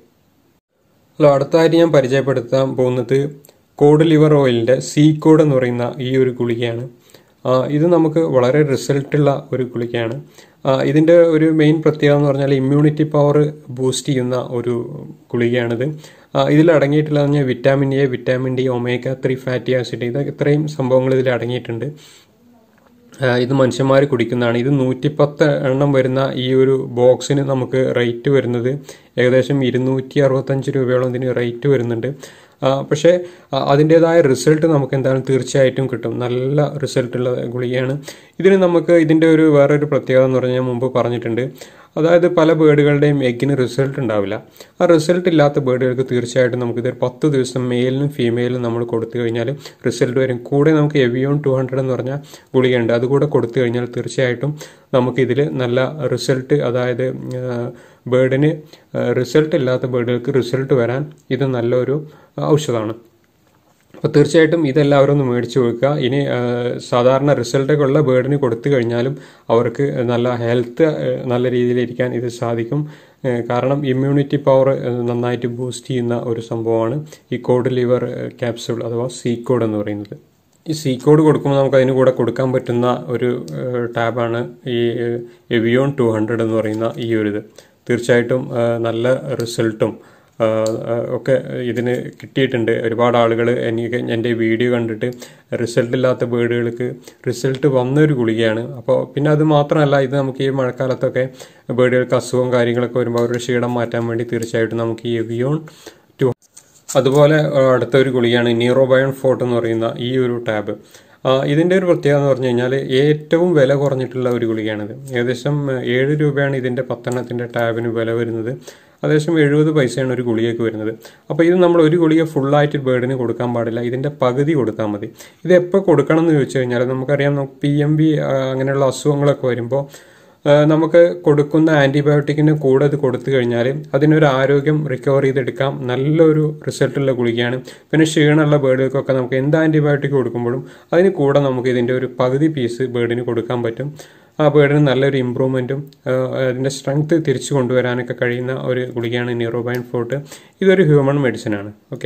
ഹലോ അടുത്തതായിട്ട് ഞാൻ പരിചയപ്പെടുത്താൻ പോകുന്നത് കോഡ് ലിവർ ഓയിലിൻ്റെ സീ കോഡ് എന്ന് പറയുന്ന ഈ ഒരു ഗുളികയാണ് ആ, ഇത് നമുക്ക് വളരെ റിസൾട്ടുള്ള ഒരു ഗുളികയാണ് ആ, ഇതിൻ്റെ ഒരു മെയിൻ പ്രത്യേകത എന്ന് പറഞ്ഞാൽ ഇമ്മ്യൂണിറ്റി പവർ ബൂസ്റ്റ് ചെയ്യുന്ന ഒരു ഗുളികയാണിത് ആ, ഇതിൽ അടങ്ങിയിട്ടുള്ള പറഞ്ഞാൽ vitamin A vitamin D omega three fatty acid ഇത് ഇത്രയും സംഭവങ്ങൾ ഇതിൽ അടങ്ങിയിട്ടുണ്ട് ആ, ഇത് മനുഷ്യന്മാർ കുടിക്കുന്നതാണ് ഇത് നൂറ്റിപ്പത്ത് എണ്ണം വരുന്ന ഈ ഒരു ബോക്സിന് നമുക്ക് റേറ്റ് വരുന്നത് ഏകദേശം ഇരുന്നൂറ്റി അറുപത്തഞ്ച് രൂപയോളം ഇതിന് റേറ്റ് വരുന്നുണ്ട് ആ, പക്ഷേ ആ, അതിൻ്റെതായ റിസൾട്ട് നമുക്ക് എന്തായാലും തീർച്ചയായിട്ടും കിട്ടും നല്ല റിസൾട്ടുള്ള ഗുളികയാണ് ഇതിന് നമുക്ക് ഇതിൻ്റെ ഒരു വേറൊരു പ്രത്യേകത എന്ന് പറഞ്ഞാൽ ഞാൻ മുമ്പ് പറഞ്ഞിട്ടുണ്ട് അതായത് പല ബേഡുകളുടെയും എഗ്ഗിന് റിസൾട്ട് ഉണ്ടാവില്ല ആ റിസൾട്ട് ഇല്ലാത്ത ബേഡുകൾക്ക് തീർച്ചയായിട്ടും നമുക്ക് ഇതൊരു പത്ത് ദിവസം മെയിലിനും ഫീമെയിലിനും നമ്മൾ കൊടുത്തു കഴിഞ്ഞാൽ റിസൾട്ട് വരും കൂടെ നമുക്ക് എവിയോൺ ടു ഹൺഡ്രഡ് എന്ന് പറഞ്ഞ ഗുളികയുണ്ട് അതുകൂടെ കൊടുത്തു കഴിഞ്ഞാൽ തീർച്ചയായിട്ടും നമുക്കിതിൽ നല്ല റിസൾട്ട് അതായത് ബേഡിന് റിസൾട്ട് ഇല്ലാത്ത ബേഡുകൾക്ക് റിസൾട്ട് വരാൻ ഇത് നല്ലൊരു ഔഷധമാണ് അപ്പോൾ തീർച്ചയായിട്ടും ഇതെല്ലാവരും ഒന്ന് മേടിച്ചു വെക്കുക ഇനി ആ, സാധാരണ റിസൾട്ടൊക്കെ ഉള്ള ബേർഡിന് കൊടുത്തു കഴിഞ്ഞാലും അവർക്ക് നല്ല ഹെൽത്ത് നല്ല രീതിയിലിരിക്കാൻ ഇത് സാധിക്കും ഏ, കാരണം ഇമ്മ്യൂണിറ്റി പവർ നന്നായിട്ട് ബൂസ്റ്റ് ചെയ്യുന്ന ഒരു സംഭവമാണ് ഈ കോഡ് ലിവർ ക്യാപ്സൂൾ അഥവാ സീ കോഡ് എന്ന് പറയുന്നത് ഈ സീ കോഡ് കൊടുക്കുമ്പോൾ നമുക്ക് അതിന് കൂടെ കൊടുക്കാൻ പറ്റുന്ന ഒരു ഏ, ടാബാണ് ഈ എവിയോൺ ടു ഹൺഡ്രഡ് എന്ന് പറയുന്ന ഈ ഒരു ഇത് തീർച്ചയായിട്ടും ആ, നല്ല റിസൾട്ടും ആ, ആ, ഒക്കെ ഇതിന് കിട്ടിയിട്ടുണ്ട് ഒരുപാട് ആളുകൾ എനിക്ക് എൻ്റെ വീഡിയോ കണ്ടിട്ട് റിസൾട്ട് ഇല്ലാത്ത ബേഡുകൾക്ക് റിസൾട്ട് വന്ന ഒരു ഗുളികയാണ് അപ്പോൾ പിന്നെ അത് മാത്രമല്ല ഇത് നമുക്ക് ഈ മഴക്കാലത്തൊക്കെ ബേഡുകൾക്ക് അസുഖം കാര്യങ്ങളൊക്കെ വരുമ്പോൾ അവരുടെ ക്ഷീണം മാറ്റാൻ വേണ്ടി തീർച്ചയായിട്ടും നമുക്ക് ഈ എവിയോൺ ടു അതുപോലെ ആ, അടുത്ത ഒരു ഗുളികയാണ് നീറോബയോൺ ഫോർട്ട് എന്ന് പറയുന്ന ഈ ഒരു ടാബ് ആ, ഇതിന്റെ ഒരു പ്രത്യേകത എന്ന് പറഞ്ഞു കഴിഞ്ഞാൽ ഏറ്റവും വില കുറഞ്ഞിട്ടുള്ള ഒരു ഗുളികയാണിത് ഏകദേശം ആ, ഏഴ് രൂപയാണ് ഇതിന്റെ പത്തെണ്ണത്തിന്റെ ടാബിന് വില വരുന്നത് ഏകദേശം എഴുപത് പൈസയാണ് ഒരു ഗുളികയ്ക്ക് വരുന്നത് അപ്പോൾ ഇത് നമ്മൾ ഒരു ഗുളിക ഫുള്ളായിട്ട് ബേർഡിന് കൊടുക്കാൻ പാടില്ല ഇതിന്റെ പകുതി കൊടുത്താൽ മതി ഇത് എപ്പോൾ കൊടുക്കണം എന്ന് ചോദിച്ചു കഴിഞ്ഞാൽ നമുക്കറിയാം നമുക്ക് പി എം ബി അങ്ങനെയുള്ള അസുഖങ്ങളൊക്കെ വരുമ്പോൾ ആ, നമുക്ക് കൊടുക്കുന്ന ആന്റിബയോട്ടിക്കിന് കൂടെ ഇത് കൊടുത്തു കഴിഞ്ഞാൽ അതിനൊരു ആരോഗ്യം റിക്കവർ ചെയ്തെടുക്കാം നല്ലൊരു റിസൾട്ടുള്ള ഗുളികയാണ് പിന്നെ ക്ഷീണമുള്ള ബേഡുകൾക്കൊക്കെ നമുക്ക് എന്ത് ആന്റിബയോട്ടിക് കൊടുക്കുമ്പോഴും അതിന് കൂടെ നമുക്ക് ഇതിന്റെ ഒരു പകുതി പീസ് ബേഡിന് കൊടുക്കാൻ പറ്റും ആ ബേഡിന് നല്ലൊരു ഇമ്പ്രൂവ്മെന്റും അതിന്റെ സ്ട്രെങ്ത് തിരിച്ചു കൊണ്ടുവരാനൊക്കെ കഴിയുന്ന ഒരു ഗുളികയാണ് ന്യൂറോബൈൻ ഫോർട്ട് ഇതൊരു ഹ്യൂമൺ മെഡിസിൻ ആണ് ഓക്കെ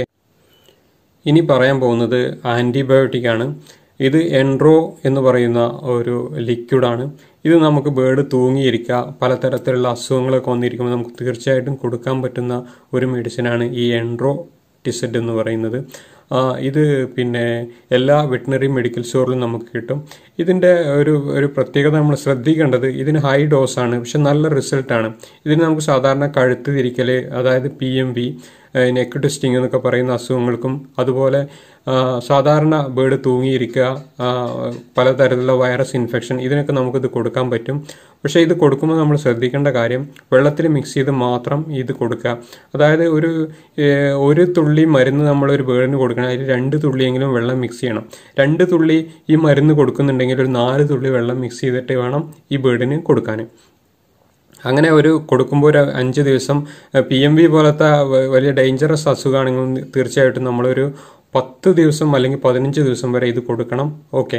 ഇനി പറയാൻ പോകുന്നത് ആന്റിബയോട്ടിക് ആണ് ഇത് എൻട്രോ എന്ന് പറയുന്ന ഒരു ലിക്വിഡാണ് ഇത് നമുക്ക് ബേർഡ് തൂങ്ങിയിരിക്കുക പലതരത്തിലുള്ള അസുഖങ്ങളൊക്കെ വന്നിരിക്കുമ്പോൾ നമുക്ക് തീർച്ചയായിട്ടും കൊടുക്കാൻ പറ്റുന്ന ഒരു മെഡിസിനാണ് ഈ എൻട്രോ ടിസഡ് എന്ന് പറയുന്നത് ആ, ഇത് പിന്നെ എല്ലാ വെറ്റിനറി മെഡിക്കൽ സ്റ്റോറിലും നമുക്ക് കിട്ടും ഇതിൻ്റെ ഒരു ഒരു പ്രത്യേകത നമ്മൾ ശ്രദ്ധിക്കേണ്ടത് ഇതിന് ഹൈ ഡോസാണ് പക്ഷെ നല്ല റിസൾട്ടാണ് ഇതിന് നമുക്ക് സാധാരണ കഴുത്ത് തിരിക്കൽ അതായത് P M B neck testing എന്നൊക്കെ പറയുന്ന അസുഖങ്ങൾക്കും അതുപോലെ ആ, സാധാരണ ബേർഡ് തൂങ്ങിയിരിക്കുക ആ, പലതരത്തിലുള്ള വൈറസ് ഇൻഫെക്ഷൻ ഇതിനൊക്കെ നമുക്കിത് കൊടുക്കാൻ പറ്റും പക്ഷേ ഇത് കൊടുക്കുമ്പോൾ നമ്മൾ ശ്രദ്ധിക്കേണ്ട കാര്യം വെള്ളത്തിൽ മിക്സ് ചെയ്ത് മാത്രം ഇത് കൊടുക്കുക അതായത് ഒരു ഏഹ്, ഒരു തുള്ളി മരുന്ന് നമ്മൾ ഒരു ബേർഡിന് കൊടുക്കണം അതിൽ രണ്ട് തുള്ളിയെങ്കിലും വെള്ളം മിക്സ് ചെയ്യണം രണ്ട് തുള്ളി ഈ മരുന്ന് കൊടുക്കുന്നുണ്ടെങ്കിൽ ഒരു നാല് തുള്ളി വെള്ളം മിക്സ് ചെയ്തിട്ട് വേണം ഈ ബേർഡിന് കൊടുക്കാൻ അങ്ങനെ ഒരു കൊടുക്കുമ്പോൾ ഒരു അഞ്ച് ദിവസം പി എം വി പോലത്തെ വ- വലിയ ഡേഞ്ചറസ് അസുഖമാണെങ്കിൽ തീർച്ചയായിട്ടും നമ്മളൊരു പത്ത് ദിവസം അല്ലെങ്കിൽ പതിനഞ്ച് ദിവസം വരെ ഇത് കൊടുക്കണം ഓക്കെ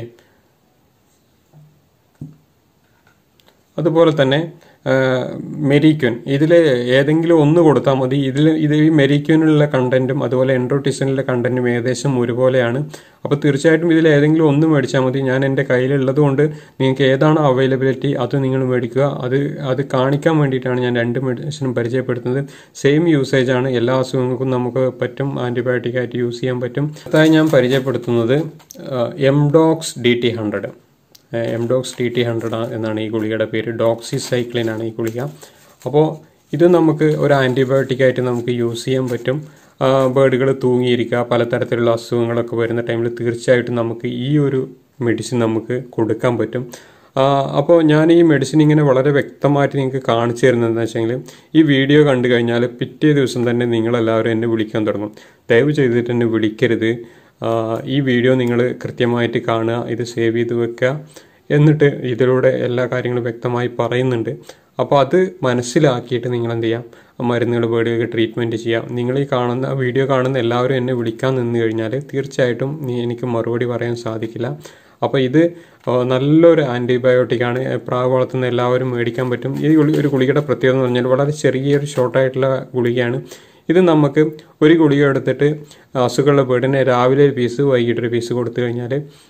അതുപോലെ തന്നെ മെരിക്യൂൻ ഇതിൽ ഏതെങ്കിലും ഒന്ന് കൊടുത്താൽ മതി ഇതിൽ ഇത് ഈ മെരിക്യൂനിലുള്ള കണ്ടന്റും അതുപോലെ എൻഡ്രോട്ടിസനിലെ കണ്ടന്റും ഏകദേശം ഒരുപോലെയാണ് അപ്പോൾ തീർച്ചയായിട്ടും ഇതിൽ ഏതെങ്കിലും ഒന്ന് മേടിച്ചാൽ മതി ഞാൻ എൻ്റെ കയ്യിലുള്ളത് കൊണ്ട് നിങ്ങൾക്ക് ഏതാണ് അവൈലബിലിറ്റി അത് നിങ്ങൾ മേടിക്കുക അത് അത് കാണിക്കാൻ വേണ്ടിയിട്ടാണ് ഞാൻ രണ്ട് മെഡിസിനും പരിചയപ്പെടുത്തുന്നത് സെയിം യൂസേജ് ആണ് എല്ലാ അസുഖങ്ങൾക്കും നമുക്ക് പറ്റും ആൻറ്റിബയോട്ടിക് ആയിട്ട് യൂസ് ചെയ്യാൻ പറ്റും അടുത്തായി ഞാൻ പരിചയപ്പെടുത്തുന്നത് Mdox D T hundred Mdox T T hundred എന്നാണ് ഈ ഗുളികയുടെ പേര് ഡോക്സി സൈക്ലിൻ ആണ് ഈ ഗുളിക അപ്പോൾ ഇത് നമുക്ക് ഒരു ആൻറ്റിബയോട്ടിക് ആയിട്ട് നമുക്ക് യൂസ് ചെയ്യാൻ പറ്റും ബേർഡുകൾ തൂങ്ങിയിരിക്കുക പലതരത്തിലുള്ള അസുഖങ്ങളൊക്കെ വരുന്ന ടൈമിൽ തീർച്ചയായിട്ടും നമുക്ക് ഈ ഒരു മെഡിസിൻ നമുക്ക് കൊടുക്കാൻ പറ്റും അപ്പോൾ ഞാൻ ഈ മെഡിസിൻ ഇങ്ങനെ വളരെ വ്യക്തമായിട്ട് നിങ്ങൾക്ക് കാണിച്ചു തരുന്നതെന്ന് വെച്ചെങ്കിൽ ഈ വീഡിയോ കണ്ടു കഴിഞ്ഞാൽ പിറ്റേ ദിവസം തന്നെ നിങ്ങളെല്ലാവരും എന്നെ വിളിക്കാൻ തുടങ്ങും ദയവ് ചെയ്തിട്ട് എന്നെ വിളിക്കരുത് ആ, ഈ വീഡിയോ നിങ്ങൾ കൃത്യമായിട്ട് കാണുക ഇത് സേവ് ചെയ്ത് വെക്കുക എന്നിട്ട് ഇതിലൂടെ എല്ലാ കാര്യങ്ങളും വ്യക്തമായി പറയുന്നുണ്ട് അപ്പോൾ അത് മനസ്സിലാക്കിയിട്ട് നിങ്ങൾ എന്ത് ചെയ്യാം മരുന്നുകൾ ബേഡുകൾക്ക് ട്രീറ്റ്മെൻറ്റ് ചെയ്യാം നിങ്ങൾ ഈ കാണുന്ന വീഡിയോ കാണുന്ന എല്ലാവരും എന്നെ വിളിക്കാൻ നിന്ന് കഴിഞ്ഞാൽ തീർച്ചയായിട്ടും നീ എനിക്ക് മറുപടി പറയാൻ സാധിക്കില്ല അപ്പോൾ ഇത് ആ, നല്ലൊരു ആൻറ്റിബയോട്ടിക്കാണ് പ്രാവ് വളർത്തുന്ന എല്ലാവരും മേടിക്കാൻ പറ്റും ഈ ഗുളി ഒരു ഗുളികയുടെ പ്രത്യേകത എന്ന് പറഞ്ഞാൽ വളരെ ചെറിയൊരു ഷോർട്ടായിട്ടുള്ള ഗുളികയാണ് ഇത് നമുക്ക് ഒരു ഗുളിക എടുത്തിട്ട് അസുഖമുള്ള ബേഡിനെ രാവിലെ ഒരു പീസ് വൈകിട്ട് ഒരു പീസ് കൊടുത്തു കഴിഞ്ഞാൽ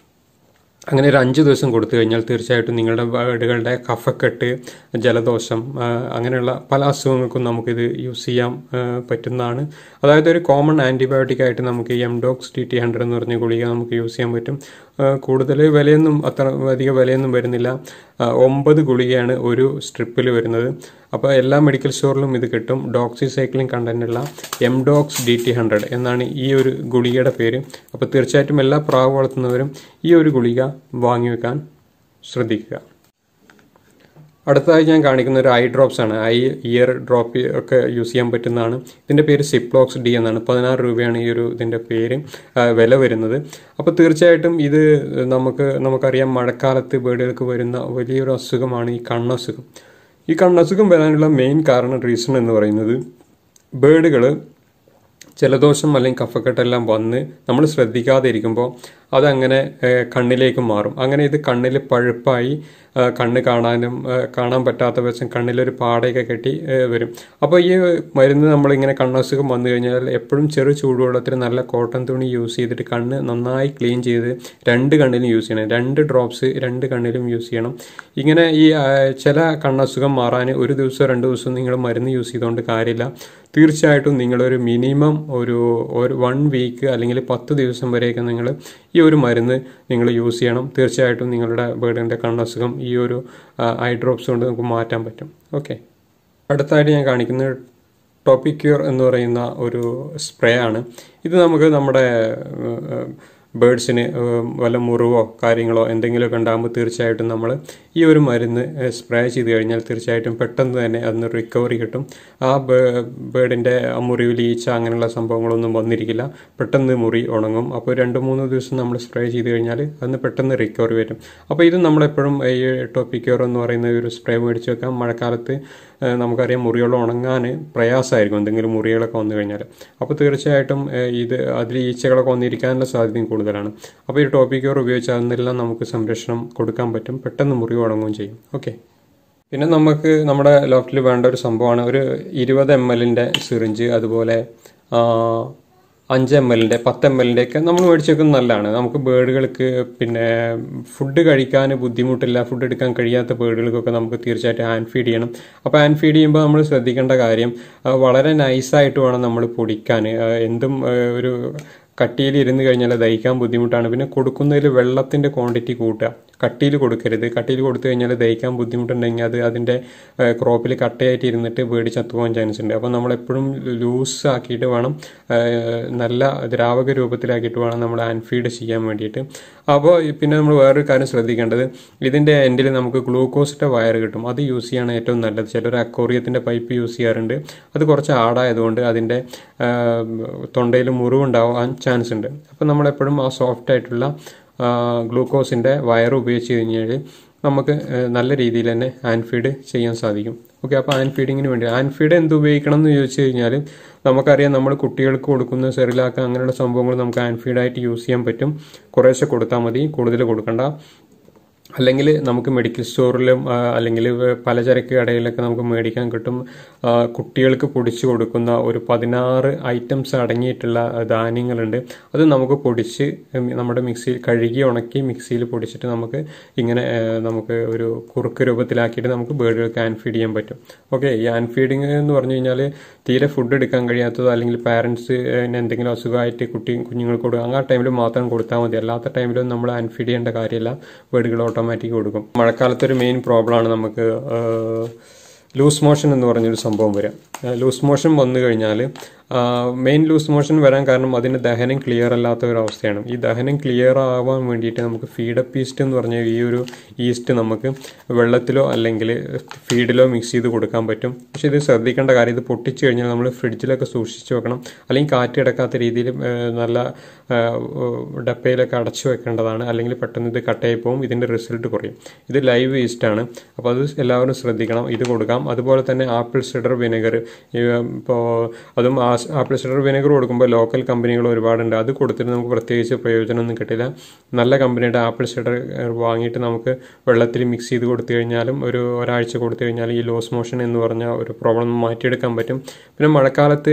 അങ്ങനെ ഒരു അഞ്ച് ദിവസം കൊടുത്തു കഴിഞ്ഞാൽ തീർച്ചയായിട്ടും നിങ്ങളുടെ ബേഡുകളുടെ കഫക്കെട്ട് ജലദോഷം ആ, അങ്ങനെയുള്ള പല അസുഖങ്ങൾക്കും നമുക്കിത് യൂസ് ചെയ്യാൻ ആ, പറ്റുന്നതാണ് അതായത് ഒരു കോമൺ ആൻറ്റിബയോട്ടിക് ആയിട്ട് നമുക്ക് ഈ എംഡോക്സ് ടി ടി ഹൺഡ്രഡ് എന്ന് പറഞ്ഞ ഗുളിക നമുക്ക് യൂസ് ചെയ്യാൻ പറ്റും കൂടുതൽ വിലയൊന്നും അത്ര അധിക വിലയൊന്നും വരുന്നില്ല ആ, ഒമ്പത് ഗുളികയാണ് ഒരു സ്ട്രിപ്പിൽ വരുന്നത് അപ്പോൾ എല്ലാ മെഡിക്കൽ സ്റ്റോറിലും ഇത് കിട്ടും ഡോക്സിസൈക്ലിൻ കണ്ടന്റുള്ള എംഡോക്സ് ഡി ടി ഹൺഡ്രഡ് എന്നാണ് ഈ ഒരു ഗുളികയുടെ പേര് അപ്പോൾ തീർച്ചയായിട്ടും എല്ലാ പ്രാവ് വളർത്തുന്നവരും ഈ ഒരു ഗുളിക വാങ്ങി വെക്കാൻ ശ്രദ്ധിക്കുക അടുത്തതായി ഞാൻ കാണിക്കുന്ന ഒരു ഐ ഡ്രോപ്സ് ആണ് ഐ ഇയർ ഡ്രോപ്പ് ഒക്കെ യൂസ് ചെയ്യാൻ പറ്റുന്നതാണ് ഇതിന്റെ പേര് സിപ്ലോക്സ് ഡി എന്നാണ് പതിനാറ് രൂപയാണ് ഈ ഒരു ഇതിന്റെ പേര് ആ, വില വരുന്നത് അപ്പോൾ തീർച്ചയായിട്ടും ഇത് നമുക്ക് നമുക്കറിയാം മഴക്കാലത്ത് ബേഡുകൾക്ക് വരുന്ന വലിയൊരു അസുഖമാണ് ഈ കണ്ണസുഖം ഈ കണ്ണസുഖം വരാനുള്ള മെയിൻ കാരണം റീസൺ എന്ന് പറയുന്നത് ബേഡുകൾ ജലദോഷം അല്ലെങ്കിൽ കഫക്കെട്ടെല്ലാം വന്ന് നമ്മൾ ശ്രദ്ധിക്കാതെ ഇരിക്കുമ്പോൾ അതങ്ങനെ ഏഹ്, കണ്ണിലേക്ക് മാറും അങ്ങനെ ഇത് കണ്ണിൽ പഴുപ്പായി ഏഹ്, കണ്ണ് കാണാനും ഏഹ്, കാണാൻ പറ്റാത്ത വശം കണ്ണിലൊരു പാടയൊക്കെ കെട്ടി ഏഹ്, വരും അപ്പോൾ ഈ മരുന്ന് നമ്മളിങ്ങനെ കണ്ണസുഖം വന്നു കഴിഞ്ഞാൽ എപ്പോഴും ചെറു ചൂടുവെള്ളത്തിൽ നല്ല കോട്ടൺ തുണി യൂസ് ചെയ്തിട്ട് കണ്ണ് നന്നായി ക്ലീൻ ചെയ്ത് രണ്ട് കണ്ണിലും യൂസ് ചെയ്യണം രണ്ട് ഡ്രോപ്സ് രണ്ട് കണ്ണിലും യൂസ് ചെയ്യണം ഇങ്ങനെ ഈ ആ, ചില കണ്ണസുഖം മാറാൻ ഒരു ദിവസം രണ്ട് ദിവസം നിങ്ങൾ മരുന്ന് യൂസ് ചെയ്തുകൊണ്ട് കാര്യമില്ല തീർച്ചയായിട്ടും നിങ്ങളൊരു മിനിമം ഒരു ഒരു വൺ വീക്ക് അല്ലെങ്കിൽ പത്ത് ദിവസം വരെയൊക്കെ നിങ്ങൾ ഈ ഒരു മരുന്ന് നിങ്ങൾ യൂസ് ചെയ്യണം തീർച്ചയായിട്ടും നിങ്ങളുടെ ബേർഡിൻ്റെ കണ്ണസുഖം ഈ ഒരു ഐ ഡ്രോപ്സ് കൊണ്ട് നമുക്ക് മാറ്റാൻ പറ്റും ഓക്കെ അടുത്തായിട്ട് ഞാൻ കാണിക്കുന്നത് ടോപ്പിക്യൂർ എന്ന് പറയുന്ന ഒരു സ്പ്രേ ആണ് ഇത് നമുക്ക് നമ്മുടെ ബേഡ്സിന് വല്ല മുറിവോ കാര്യങ്ങളോ എന്തെങ്കിലുമൊക്കെ ഉണ്ടാകുമ്പോൾ തീർച്ചയായിട്ടും നമ്മൾ ഈ ഒരു മരുന്ന് സ്പ്രേ ചെയ്ത് കഴിഞ്ഞാൽ തീർച്ചയായിട്ടും പെട്ടെന്ന് തന്നെ അതിന് റിക്കവറി കിട്ടും ആ ബേഡിൻ്റെ ആ മുറിവിൽ ഈച്ച അങ്ങനെയുള്ള സംഭവങ്ങളൊന്നും വന്നിരിക്കില്ല പെട്ടെന്ന് മുറി ഉണങ്ങും അപ്പോൾ രണ്ട് മൂന്ന് ദിവസം നമ്മൾ സ്പ്രേ ചെയ്ത് കഴിഞ്ഞാൽ അതിന് പെട്ടെന്ന് റിക്കവറി വരും അപ്പോൾ ഇത് നമ്മളെപ്പോഴും ഈ ടോപ്പിക്യൂർ എന്ന് പറയുന്ന ഒരു സ്പ്രേ മേടിച്ച് വെക്കാം മഴക്കാലത്ത് ഏഹ് നമുക്കറിയാം മുറികൾ ഉണങ്ങാൻ പ്രയാസമായിരിക്കും എന്തെങ്കിലും മുറികളൊക്കെ വന്നു കഴിഞ്ഞാൽ അപ്പോൾ തീർച്ചയായിട്ടും ഏഹ് ഇത് അതിൽ ഈച്ചകളൊക്കെ വന്നിരിക്കാനുള്ള സാധ്യതയും കൂടുതലാണ് അപ്പോൾ ഈ ടോപ്പിക്യൂർ ഉപയോഗിച്ച് അതിനെല്ലാം നമുക്ക് സംരക്ഷണം കൊടുക്കാൻ പറ്റും പെട്ടെന്ന് മുറി ഉണങ്ങുകയും ചെയ്യും ഓക്കെ പിന്നെ നമുക്ക് നമ്മുടെ ലോഫ്റ്റിൽ വേണ്ട ഒരു സംഭവമാണ് ഒരു ഇരുപത് എം എല്ലിൻ്റെ സിറിഞ്ച് അതുപോലെ ആ, അഞ്ച് എം എല്ലിൻ്റെ പത്ത് എം എല്ലിൻ്റെ ഒക്കെ നമ്മൾ മേടിച്ച് വെക്കുന്നത് നല്ലതാണ് നമുക്ക് ബേഡുകൾക്ക് പിന്നെ ഫുഡ് കഴിക്കാൻ ബുദ്ധിമുട്ടില്ല ഫുഡ് എടുക്കാൻ കഴിയാത്ത ബേഡുകൾക്കൊക്കെ നമുക്ക് തീർച്ചയായിട്ടും ഹാൻഡ് ഫീഡ് ചെയ്യണം അപ്പോൾ ഹാൻഡ് ഫീഡ് ചെയ്യുമ്പോൾ നമ്മൾ ശ്രദ്ധിക്കേണ്ട കാര്യം ആ, വളരെ നൈസായിട്ട് വേണം നമ്മൾ പൊടിക്കാൻ ആ, എന്തും ആ, ഒരു കട്ടിയിൽ ഇരുന്ന് കഴിഞ്ഞാൽ ദഹിക്കാൻ ബുദ്ധിമുട്ടാണ് പിന്നെ കൊടുക്കുന്നതിൽ വെള്ളത്തിന്റെ ക്വാണ്ടിറ്റി കൂട്ടുക കട്ടിയിൽ കൊടുക്കരുത് കട്ടിയിൽ കൊടുത്തു കഴിഞ്ഞാൽ ദഹിക്കാൻ ബുദ്ധിമുട്ടുണ്ടെങ്കിൽ അത് അതിൻ്റെ ക്രോപ്പിൽ കട്ടയായിട്ട് ഇരുന്നിട്ട് പേടി ചത്തുപോകാൻ ചാൻസ് ഉണ്ട് അപ്പോൾ നമ്മളെപ്പോഴും ലൂസ് ആക്കിയിട്ട് വേണം ആ, നല്ല ദ്രാവക രൂപത്തിലാക്കിയിട്ട് വേണം നമ്മൾ ആൻഫീഡ് ചെയ്യാൻ വേണ്ടിയിട്ട് അപ്പോൾ പിന്നെ നമ്മൾ വേറൊരു കാര്യം ശ്രദ്ധിക്കേണ്ടത് ഇതിൻ്റെ എൻഡിൽ നമുക്ക് ഗ്ലൂക്കോസിൻ്റെ വയർ കിട്ടും അത് യൂസ് ചെയ്യാണ് ഏറ്റവും നല്ലത് ചിലർ അക്കോറിയത്തിൻ്റെ പൈപ്പ് യൂസ് ചെയ്യാറുണ്ട് അത് കുറച്ച് ആടായതുകൊണ്ട് അതിൻ്റെ തൊണ്ടയിൽ മുറിവുണ്ടാവാൻ ചാൻസ് ഉണ്ട് അപ്പോൾ നമ്മളെപ്പോഴും ആ സോഫ്റ്റ് ആയിട്ടുള്ള ഗ്ലൂക്കോസിൻ്റെ വയർ ഉപയോഗിച്ച് കഴിഞ്ഞാൽ നമുക്ക് ഏഹ്, നല്ല രീതിയിൽ തന്നെ ആൻഫീഡ് ചെയ്യാൻ സാധിക്കും ഓക്കെ അപ്പോൾ ആൻഫീഡിങ്ങിന് വേണ്ടി ആൻഫീഡ് എന്ത് ഉപയോഗിക്കണം എന്ന് ചോദിച്ചു കഴിഞ്ഞാൽ നമുക്കറിയാം നമ്മൾ കുട്ടികൾക്ക് കൊടുക്കുന്ന സെറിലാക്ക അങ്ങനെയുള്ള സംഭവങ്ങൾ നമുക്ക് ആൻഫീഡായിട്ട് യൂസ് ചെയ്യാൻ പറ്റും കുറേശ്ശെ കൊടുത്താൽ മതി കൂടുതൽ കൊടുക്കണ്ട അല്ലെങ്കിൽ നമുക്ക് മെഡിക്കൽ സ്റ്റോറിലും ആ, അല്ലെങ്കിൽ പലചരക്ക് കടയിലൊക്കെ നമുക്ക് മേടിക്കാൻ കിട്ടും ആ, കുട്ടികൾക്ക് പൊടിച്ചു കൊടുക്കുന്ന ഒരു പതിനാറ് ഐറ്റംസ് അടങ്ങിയിട്ടുള്ള ധാന്യങ്ങളുണ്ട് അത് നമുക്ക് പൊടിച്ച് നമ്മുടെ മിക്സിയിൽ കഴുകി ഉണക്കി മിക്സിയിൽ പൊടിച്ചിട്ട് നമുക്ക് ഇങ്ങനെ ആ, നമുക്ക് ഒരു കുറുക്ക് രൂപത്തിലാക്കിയിട്ട് നമുക്ക് ബേർഡുകൾക്ക് ആൻ ഫീഡ് ചെയ്യാൻ പറ്റും ഓക്കെ ഈ ആൻ ഫീഡിങ് എന്ന് പറഞ്ഞു കഴിഞ്ഞാൽ തീരെ ഫുഡ് എടുക്കാൻ കഴിയാത്തതോ അല്ലെങ്കിൽ പാരൻസ് എന്തെങ്കിലും അസുഖമായിട്ട് കുട്ടി കുഞ്ഞുങ്ങൾക്ക് കൊടുക്കുക ആ ടൈമിൽ മാത്രം കൊടുത്താൽ മതി അല്ലാത്ത ടൈമിലൊന്നും നമ്മൾ ആൻ ഫീഡ് ചെയ്യേണ്ട കാര്യമില്ല ബേർഡുകൾ ഓട്ടോമാറ്റിക് കൊടുക്കും മഴക്കാലത്ത് ഒരു മെയിൻ പ്രോബ്ലമാണ് നമുക്ക് ലൂസ് മോഷൻ എന്ന് പറഞ്ഞൊരു സംഭവം വരാം ലൂസ് മോഷൻ വന്നു കഴിഞ്ഞാൽ മെയിൻ ലൂസ് മോഷൻ വരാൻ കാരണം അതിന് ദഹനം ക്ലിയർ അല്ലാത്ത ഒരു അവസ്ഥയാണ് ഈ ദഹനം ക്ലിയർ ആവാൻ വേണ്ടിയിട്ട് നമുക്ക് ഫീഡപ്പ് ഈസ്റ്റ് എന്ന് പറഞ്ഞ ഈ ഒരു ഈസ്റ്റ് നമുക്ക് വെള്ളത്തിലോ അല്ലെങ്കിൽ ഫീഡിലോ മിക്സ് ചെയ്ത് കൊടുക്കാൻ പറ്റും പക്ഷേ ഇത് ശ്രദ്ധിക്കേണ്ട കാര്യം ഇത് പൊട്ടിച്ചു കഴിഞ്ഞാൽ നമ്മൾ ഫ്രിഡ്ജിലൊക്കെ സൂക്ഷിച്ച് വെക്കണം അല്ലെങ്കിൽ കാറ്റ് കിടക്കാത്ത രീതിയിൽ ഏഹ്, നല്ല ഏഹ്, ഡപ്പയിലൊക്കെ അടച്ചു വെക്കേണ്ടതാണ് അല്ലെങ്കിൽ പെട്ടെന്ന് ഇത് കട്ടായി പോകും ഇതിൻ്റെ റിസൾട്ട് കുറയും ഇത് ലൈവ് വേസ്റ്റ് ആണ് അപ്പോൾ അത് എല്ലാവരും ശ്രദ്ധിക്കണം ഇത് കൊടുക്കാം അതുപോലെ തന്നെ ആപ്പിൾ സിഡർ വിനെഗർ ഇപ്പോൾ അതും ആപ്പിൾ സിഡർ വിനെഗർ കൊടുക്കുമ്പോൾ ലോക്കൽ കമ്പനികൾ ഒരുപാടുണ്ട് അത് കൊടുത്തിട്ട് നമുക്ക് പ്രത്യേകിച്ച് പ്രയോജനമൊന്നും കിട്ടില്ല നല്ല കമ്പനിയുടെ ആപ്പിൾ സിഡർ വാങ്ങിയിട്ട് നമുക്ക് വെള്ളത്തിൽ മിക്സ് ചെയ്ത് കൊടുത്തു കഴിഞ്ഞാലും ഒരു ഒരാഴ്ച കൊടുത്തു കഴിഞ്ഞാൽ ഈ ലോസ് മോഷൻ എന്ന് പറഞ്ഞ ഒരു പ്രോബ്ലം മാറ്റിയെടുക്കാൻ പറ്റും പിന്നെ മഴക്കാലത്ത്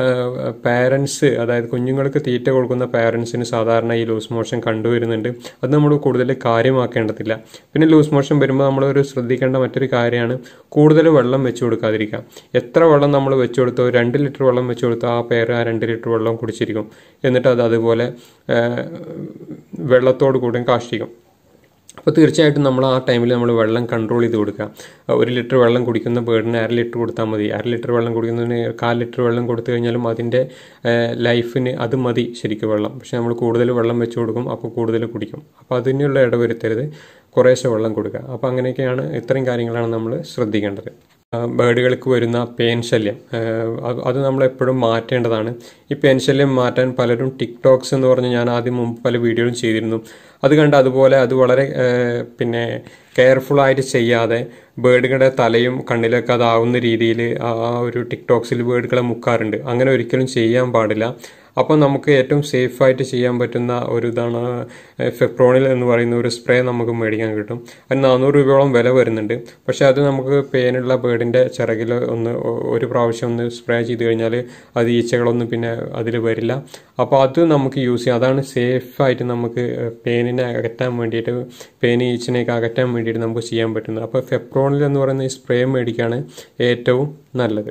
പാരൻസ് അതായത് കുഞ്ഞുങ്ങൾക്ക് തീറ്റ കൊടുക്കുന്ന പാരൻസിന് സാധാരണ ഈ ലൂസ് മോഷൻ കണ്ടുവരുന്നുണ്ട് അത് നമ്മൾ കൂടുതൽ കാര്യമാക്കേണ്ടതില്ല പിന്നെ ലൂസ് മോഷൻ വരുമ്പോൾ നമ്മൾ ഒരു ശ്രദ്ധിക്കേണ്ട മറ്റൊരു കാര്യമാണ് കൂടുതൽ വെള്ളം വെച്ച് കൊടുക്കാതിരിക്കുക എത്ര വെള്ളം നമ്മൾ വെച്ച് കൊടുത്തോ രണ്ട് ലിറ്റർ വെള്ളം വെച്ച് കൊടുത്തോ ആ പേര് ആ രണ്ട് ലിറ്റർ വെള്ളം കുടിച്ചിരിക്കും എന്നിട്ട് അത് അതുപോലെ ആ, വെള്ളത്തോട് കൂടെ കാഷ്ടിക്കും അപ്പോൾ തീർച്ചയായിട്ടും നമ്മൾ ആ ടൈമിൽ നമ്മൾ വെള്ളം കൺട്രോൾ ചെയ്ത് കൊടുക്കുക ഒരു ലിറ്റർ വെള്ളം കുടിക്കുന്ന ബേർഡിന് അര ലിറ്റർ കൊടുത്താൽ മതി അര ലിറ്റർ വെള്ളം കുടിക്കുന്നതിന് കാൽ ലിറ്റർ വെള്ളം കൊടുത്തു കഴിഞ്ഞാലും അതിൻ്റെ ലൈഫിന് അത് മതി ശരിക്കും വെള്ളം പക്ഷെ നമ്മൾ കൂടുതൽ വെള്ളം വെച്ച് കൊടുക്കും അപ്പോൾ കൂടുതൽ കുടിക്കും അപ്പോൾ അതിനുള്ള ഇടവരുത്തരുത് കുറേശ്ശെ വെള്ളം കൊടുക്കുക അപ്പോൾ അങ്ങനെയൊക്കെയാണ് ഇത്രയും കാര്യങ്ങളാണ് നമ്മൾ ശ്രദ്ധിക്കേണ്ടത് ആ, ബേർഡുകൾക്ക് വരുന്ന പേൻ ശല്യം ആ, അത് അത് നമ്മൾ എപ്പോഴും മാറ്റേണ്ടതാണ് ഈ പേൻ ശല്യം മാറ്റാൻ പലരും ടിക്ടോക്സ് എന്ന് പറഞ്ഞ് ഞാൻ ആദ്യം മുമ്പ് പല വീഡിയോകളും ചെയ്തിരുന്നു അത് കണ്ട് അതുപോലെ അത് വളരെ ആ, പിന്നെ കെയർഫുൾ ആയിട്ട് ചെയ്യാതെ ബേർഡുകളുടെ തലയും കണ്ണിലൊക്കെ അതാവുന്ന രീതിയിൽ ആ ഒരു ടിക്ടോക്സിൽ ബേർഡുകളെ മുക്കാറുണ്ട് അങ്ങനെ ഒരിക്കലും ചെയ്യാൻ പാടില്ല അപ്പോൾ നമുക്ക് ഏറ്റവും സേഫായിട്ട് ചെയ്യാൻ പറ്റുന്ന ഒരു ഇതാണ് ഫെപ്രോണിൽ എന്ന് പറയുന്ന ഒരു സ്പ്രേ നമുക്ക് മേടിക്കാൻ കിട്ടും അതിന് നാനൂറ് രൂപയോളം വില വരുന്നുണ്ട് പക്ഷെ അത് നമുക്ക് പേനുള്ള ബേർഡിൻ്റെ ചിറകിൽ ഒന്ന് ഒ- ഒരു പ്രാവശ്യം ഒന്ന് സ്പ്രേ ചെയ്ത് കഴിഞ്ഞാൽ അത് ഈച്ചകളൊന്നും പിന്നെ അതിൽ വരില്ല അപ്പോൾ അത് നമുക്ക് യൂസ് ചെയ്യാം അതാണ് സേഫായിട്ട് നമുക്ക് പേനിനെ അകറ്റാൻ വേണ്ടിയിട്ട് പേന് ഈച്ചിനെയൊക്കെ അകറ്റാൻ വേണ്ടിയിട്ട് നമുക്ക് ചെയ്യാൻ പറ്റുന്നത് അപ്പോൾ ഫെപ്രോണിൽ എന്ന് പറയുന്ന ഈ സ്പ്രേ മേടിക്കുകയാണ് ഏറ്റവും നല്ലത്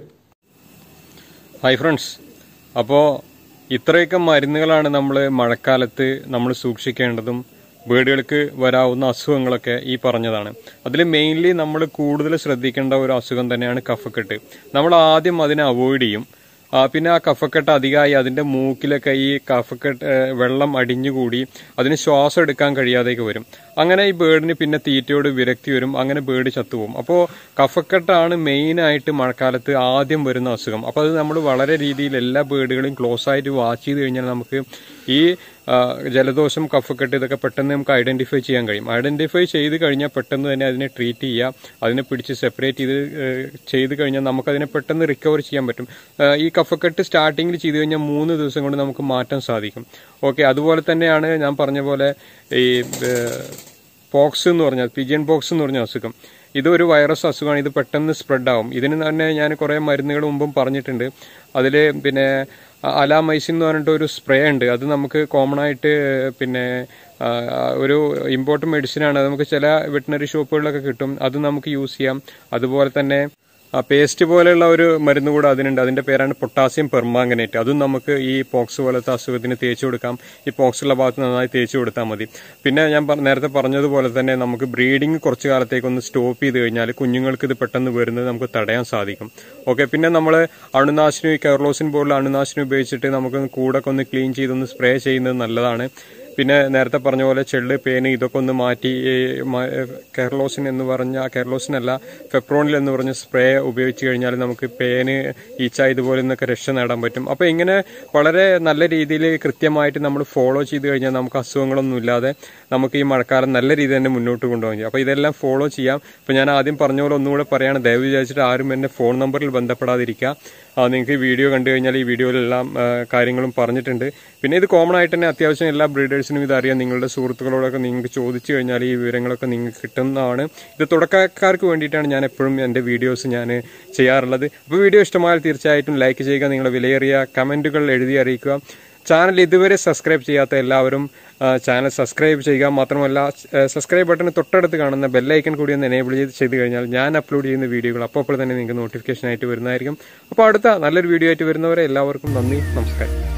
ഹായ് ഫ്രണ്ട്സ് അപ്പോൾ ഇത്രയൊക്കെ മരുന്നുകളാണ് നമ്മൾ മഴക്കാലത്ത് നമ്മൾ സൂക്ഷിക്കേണ്ടതും ബേഡുകൾക്ക് വരാവുന്ന അസുഖങ്ങളൊക്കെ ഈ പറഞ്ഞതാണ് അതിൽ മെയിൻലി നമ്മൾ കൂടുതൽ ശ്രദ്ധിക്കേണ്ട ഒരു അസുഖം തന്നെയാണ് കഫക്കെട്ട് നമ്മൾ ആദ്യം അതിനെ അവോയ്ഡ് ചെയ്യും ആ, പിന്നെ ആ കഫക്കെട്ട് അധികമായി അതിന്റെ മൂക്കിലൊക്കെ ഈ കഫക്കെട്ട് ഏ, വെള്ളം അടിഞ്ഞുകൂടി അതിന് ശ്വാസം എടുക്കാൻ കഴിയാതേക്ക് വരും അങ്ങനെ ഈ ബേർഡിന് പിന്നെ തീറ്റയോട് വിരക്തി വരും അങ്ങനെ ബേർഡ് ചത്തുപോകും അപ്പോൾ കഫക്കെട്ടാണ് മെയിൻ ആയിട്ട് മഴക്കാലത്ത് ആദ്യം വരുന്ന അസുഖം അപ്പോൾ അത് നമ്മൾ വളരെ രീതിയിൽ എല്ലാ ബേർഡുകളെയും ക്ലോസ് ആയിട്ട് വാച്ച് ചെയ്ത് കഴിഞ്ഞാൽ നമുക്ക് ഈ ആ, ജലദോഷം കഫക്കെട്ട് ഇതൊക്കെ പെട്ടെന്ന് നമുക്ക് ഐഡന്റിഫൈ ചെയ്യാൻ കഴിയും ഐഡന്റിഫൈ ചെയ്ത് കഴിഞ്ഞാൽ പെട്ടെന്ന് തന്നെ അതിനെ ട്രീറ്റ് ചെയ്യുക അതിനെ പിടിച്ച് സെപ്പറേറ്റ് ചെയ്ത് ഏഹ്, ചെയ്ത് കഴിഞ്ഞാൽ നമുക്ക് അതിനെ പെട്ടെന്ന് റിക്കവർ ചെയ്യാൻ പറ്റും ഏഹ്, ഈ കഫക്കെട്ട് സ്റ്റാർട്ടിങ്ങിൽ ചെയ്ത് കഴിഞ്ഞാൽ മൂന്ന് ദിവസം കൊണ്ട് നമുക്ക് മാറ്റാൻ സാധിക്കും ഓക്കെ അതുപോലെ തന്നെയാണ് ഞാൻ പറഞ്ഞ പോലെ ഈ പോക്സ് എന്ന് പറഞ്ഞാൽ പിജിയൻ പോക്സ് എന്ന് പറഞ്ഞ അസുഖം ഇത് ഒരു വൈറസ് അസുഖമാണ് ഇത് പെട്ടെന്ന് സ്പ്രെഡ് ആവും ഇതിന് തന്നെ ഞാൻ കുറേ മരുന്നുകൾ മുമ്പും പറഞ്ഞിട്ടുണ്ട് അതിൽ പിന്നെ അലാമൈസിൻ എന്ന് പറഞ്ഞിട്ട് ഒരു സ്പ്രേ ഉണ്ട് അത് നമുക്ക് കോമൺ ആയിട്ട് പിന്നെ ആ, ഒരു ഇമ്പോർട്ടൻ്റ് മെഡിസിൻ ആണ് അത് നമുക്ക് ചില വെറ്റിനറി ഷോപ്പുകളിലൊക്കെ കിട്ടും അത് നമുക്ക് യൂസ് ചെയ്യാം അതുപോലെ തന്നെ ആ പേസ്റ്റ് പോലെയുള്ള ഒരു മരുന്ന് കൂടെ അതിനുണ്ട് അതിന്റെ പേരാണ് പൊട്ടാസ്യം പെർമാംഗനേറ്റ് അതും നമുക്ക് ഈ പോക്സ് പോലത്തെ അസുഖത്തിന് തേച്ചു കൊടുക്കാം ഈ പോക്സ് ഉള്ള ഭാഗത്ത് നന്നായി തേച്ചു കൊടുത്താൽ മതി പിന്നെ ഞാൻ പറ- നേരത്തെ പറഞ്ഞതുപോലെ തന്നെ നമുക്ക് ബ്രീഡിംഗ് കുറച്ച് കാലത്തേക്ക് ഒന്ന് സ്റ്റോപ്പ് ചെയ്ത് കഴിഞ്ഞാൽ കുഞ്ഞുങ്ങൾക്ക് ഇത് പെട്ടെന്ന് വരുന്നത് നമുക്ക് തടയാൻ സാധിക്കും ഓക്കെ പിന്നെ നമ്മൾ അണുനാശിനി കെയർലോസിൻ പോലുള്ള അണുനാശിനി ഉപയോഗിച്ചിട്ട് നമുക്ക് കൂടൊക്കെ ഒന്ന് ക്ലീൻ ചെയ്തൊന്ന് സ്പ്രേ ചെയ്യുന്നത് നല്ലതാണ് പിന്നെ നേരത്തെ പറഞ്ഞ പോലെ ചെള്ള് പേന് ഇതൊക്കെ ഒന്ന് മാറ്റി ഈ മ- കെയർലോസിൻ എന്ന് പറഞ്ഞ കെയർലോസിനല്ല ഫെപ്രോണിൽ എന്ന് പറഞ്ഞ സ്പ്രേ ഉപയോഗിച്ച് കഴിഞ്ഞാൽ നമുക്ക് പേന് ഈച്ച ഇതുപോലെ നിന്നൊക്കെ രക്ഷ നേടാൻ പറ്റും അപ്പോൾ ഇങ്ങനെ വളരെ നല്ല രീതിയിൽ കൃത്യമായിട്ട് നമ്മൾ ഫോളോ ചെയ്ത് കഴിഞ്ഞാൽ നമുക്ക് അസുഖങ്ങളൊന്നും ഇല്ലാതെ നമുക്ക് ഈ മഴക്കാലം നല്ല രീതിയിൽ തന്നെ മുന്നോട്ട് കൊണ്ടുപോകാൻ ചെയ്യും അപ്പോൾ ഇതെല്ലാം ഫോളോ ചെയ്യാം ഇപ്പോൾ ഞാൻ ആദ്യം പറഞ്ഞ പോലെ ഒന്നുകൂടെ പറയാണ് ദയവ് വിചാരിച്ചിട്ട് ആരും എന്നെ ഫോൺ നമ്പറിൽ ബന്ധപ്പെടാതിരിക്കുക ആ, നിങ്ങൾക്ക് ഈ വീഡിയോ കണ്ടു കഴിഞ്ഞാൽ ഈ വീഡിയോയിലെല്ലാം ആ, കാര്യങ്ങളും പറഞ്ഞിട്ടുണ്ട് പിന്നെ ഇത് കോമൺ ആയിട്ട് തന്നെ അത്യാവശ്യം എല്ലാ ബ്രീഡേഴ്സിനും ഇത് അറിയാം നിങ്ങളുടെ സുഹൃത്തുക്കളോടൊക്കെ നിങ്ങൾക്ക് ചോദിച്ചു കഴിഞ്ഞാൽ ഈ വിവരങ്ങളൊക്കെ നിങ്ങൾക്ക് കിട്ടുന്നതാണ് ഇത് തുടക്കക്കാർക്ക് വേണ്ടിയിട്ടാണ് ഞാൻ എപ്പോഴും എൻ്റെ വീഡിയോസ് ഞാൻ ചെയ്യാറുള്ളത് അപ്പോൾ വീഡിയോ ഇഷ്ടമായാൽ തീർച്ചയായിട്ടും ലൈക്ക് ചെയ്യുക നിങ്ങളുടെ വിലയേറിയ കമൻറ്റുകൾ എഴുതി അറിയിക്കുക ചാനൽ ഇതുവരെ സബ്സ്ക്രൈബ് ചെയ്യാത്ത എല്ലാവരും ആ, ചാനൽ സബ്സ്ക്രൈബ് ചെയ്യുക മാത്രമല്ല ആ, സബ്സ്ക്രൈബ് ബട്ടൺ തൊട്ടടുത്ത് കാണുന്ന ബെല്ലൈക്കൺ കൂടി ഒന്ന് എനേബിൾ ചെയ്ത് ചെയ്ത് കഴിഞ്ഞാൽ ഞാൻ അപ്ലോഡ് ചെയ്യുന്ന വീഡിയോകൾ അപ്പോൾ അപ്പോൾ തന്നെ നിങ്ങൾക്ക് നോട്ടിഫിക്കേഷൻ ആയിട്ട് വരുന്നതായിരിക്കും അപ്പോൾ അടുത്ത നല്ലൊരു വീഡിയോ ആയിട്ട് വരുന്നവരെ എല്ലാവർക്കും നന്ദി നമസ്കാരം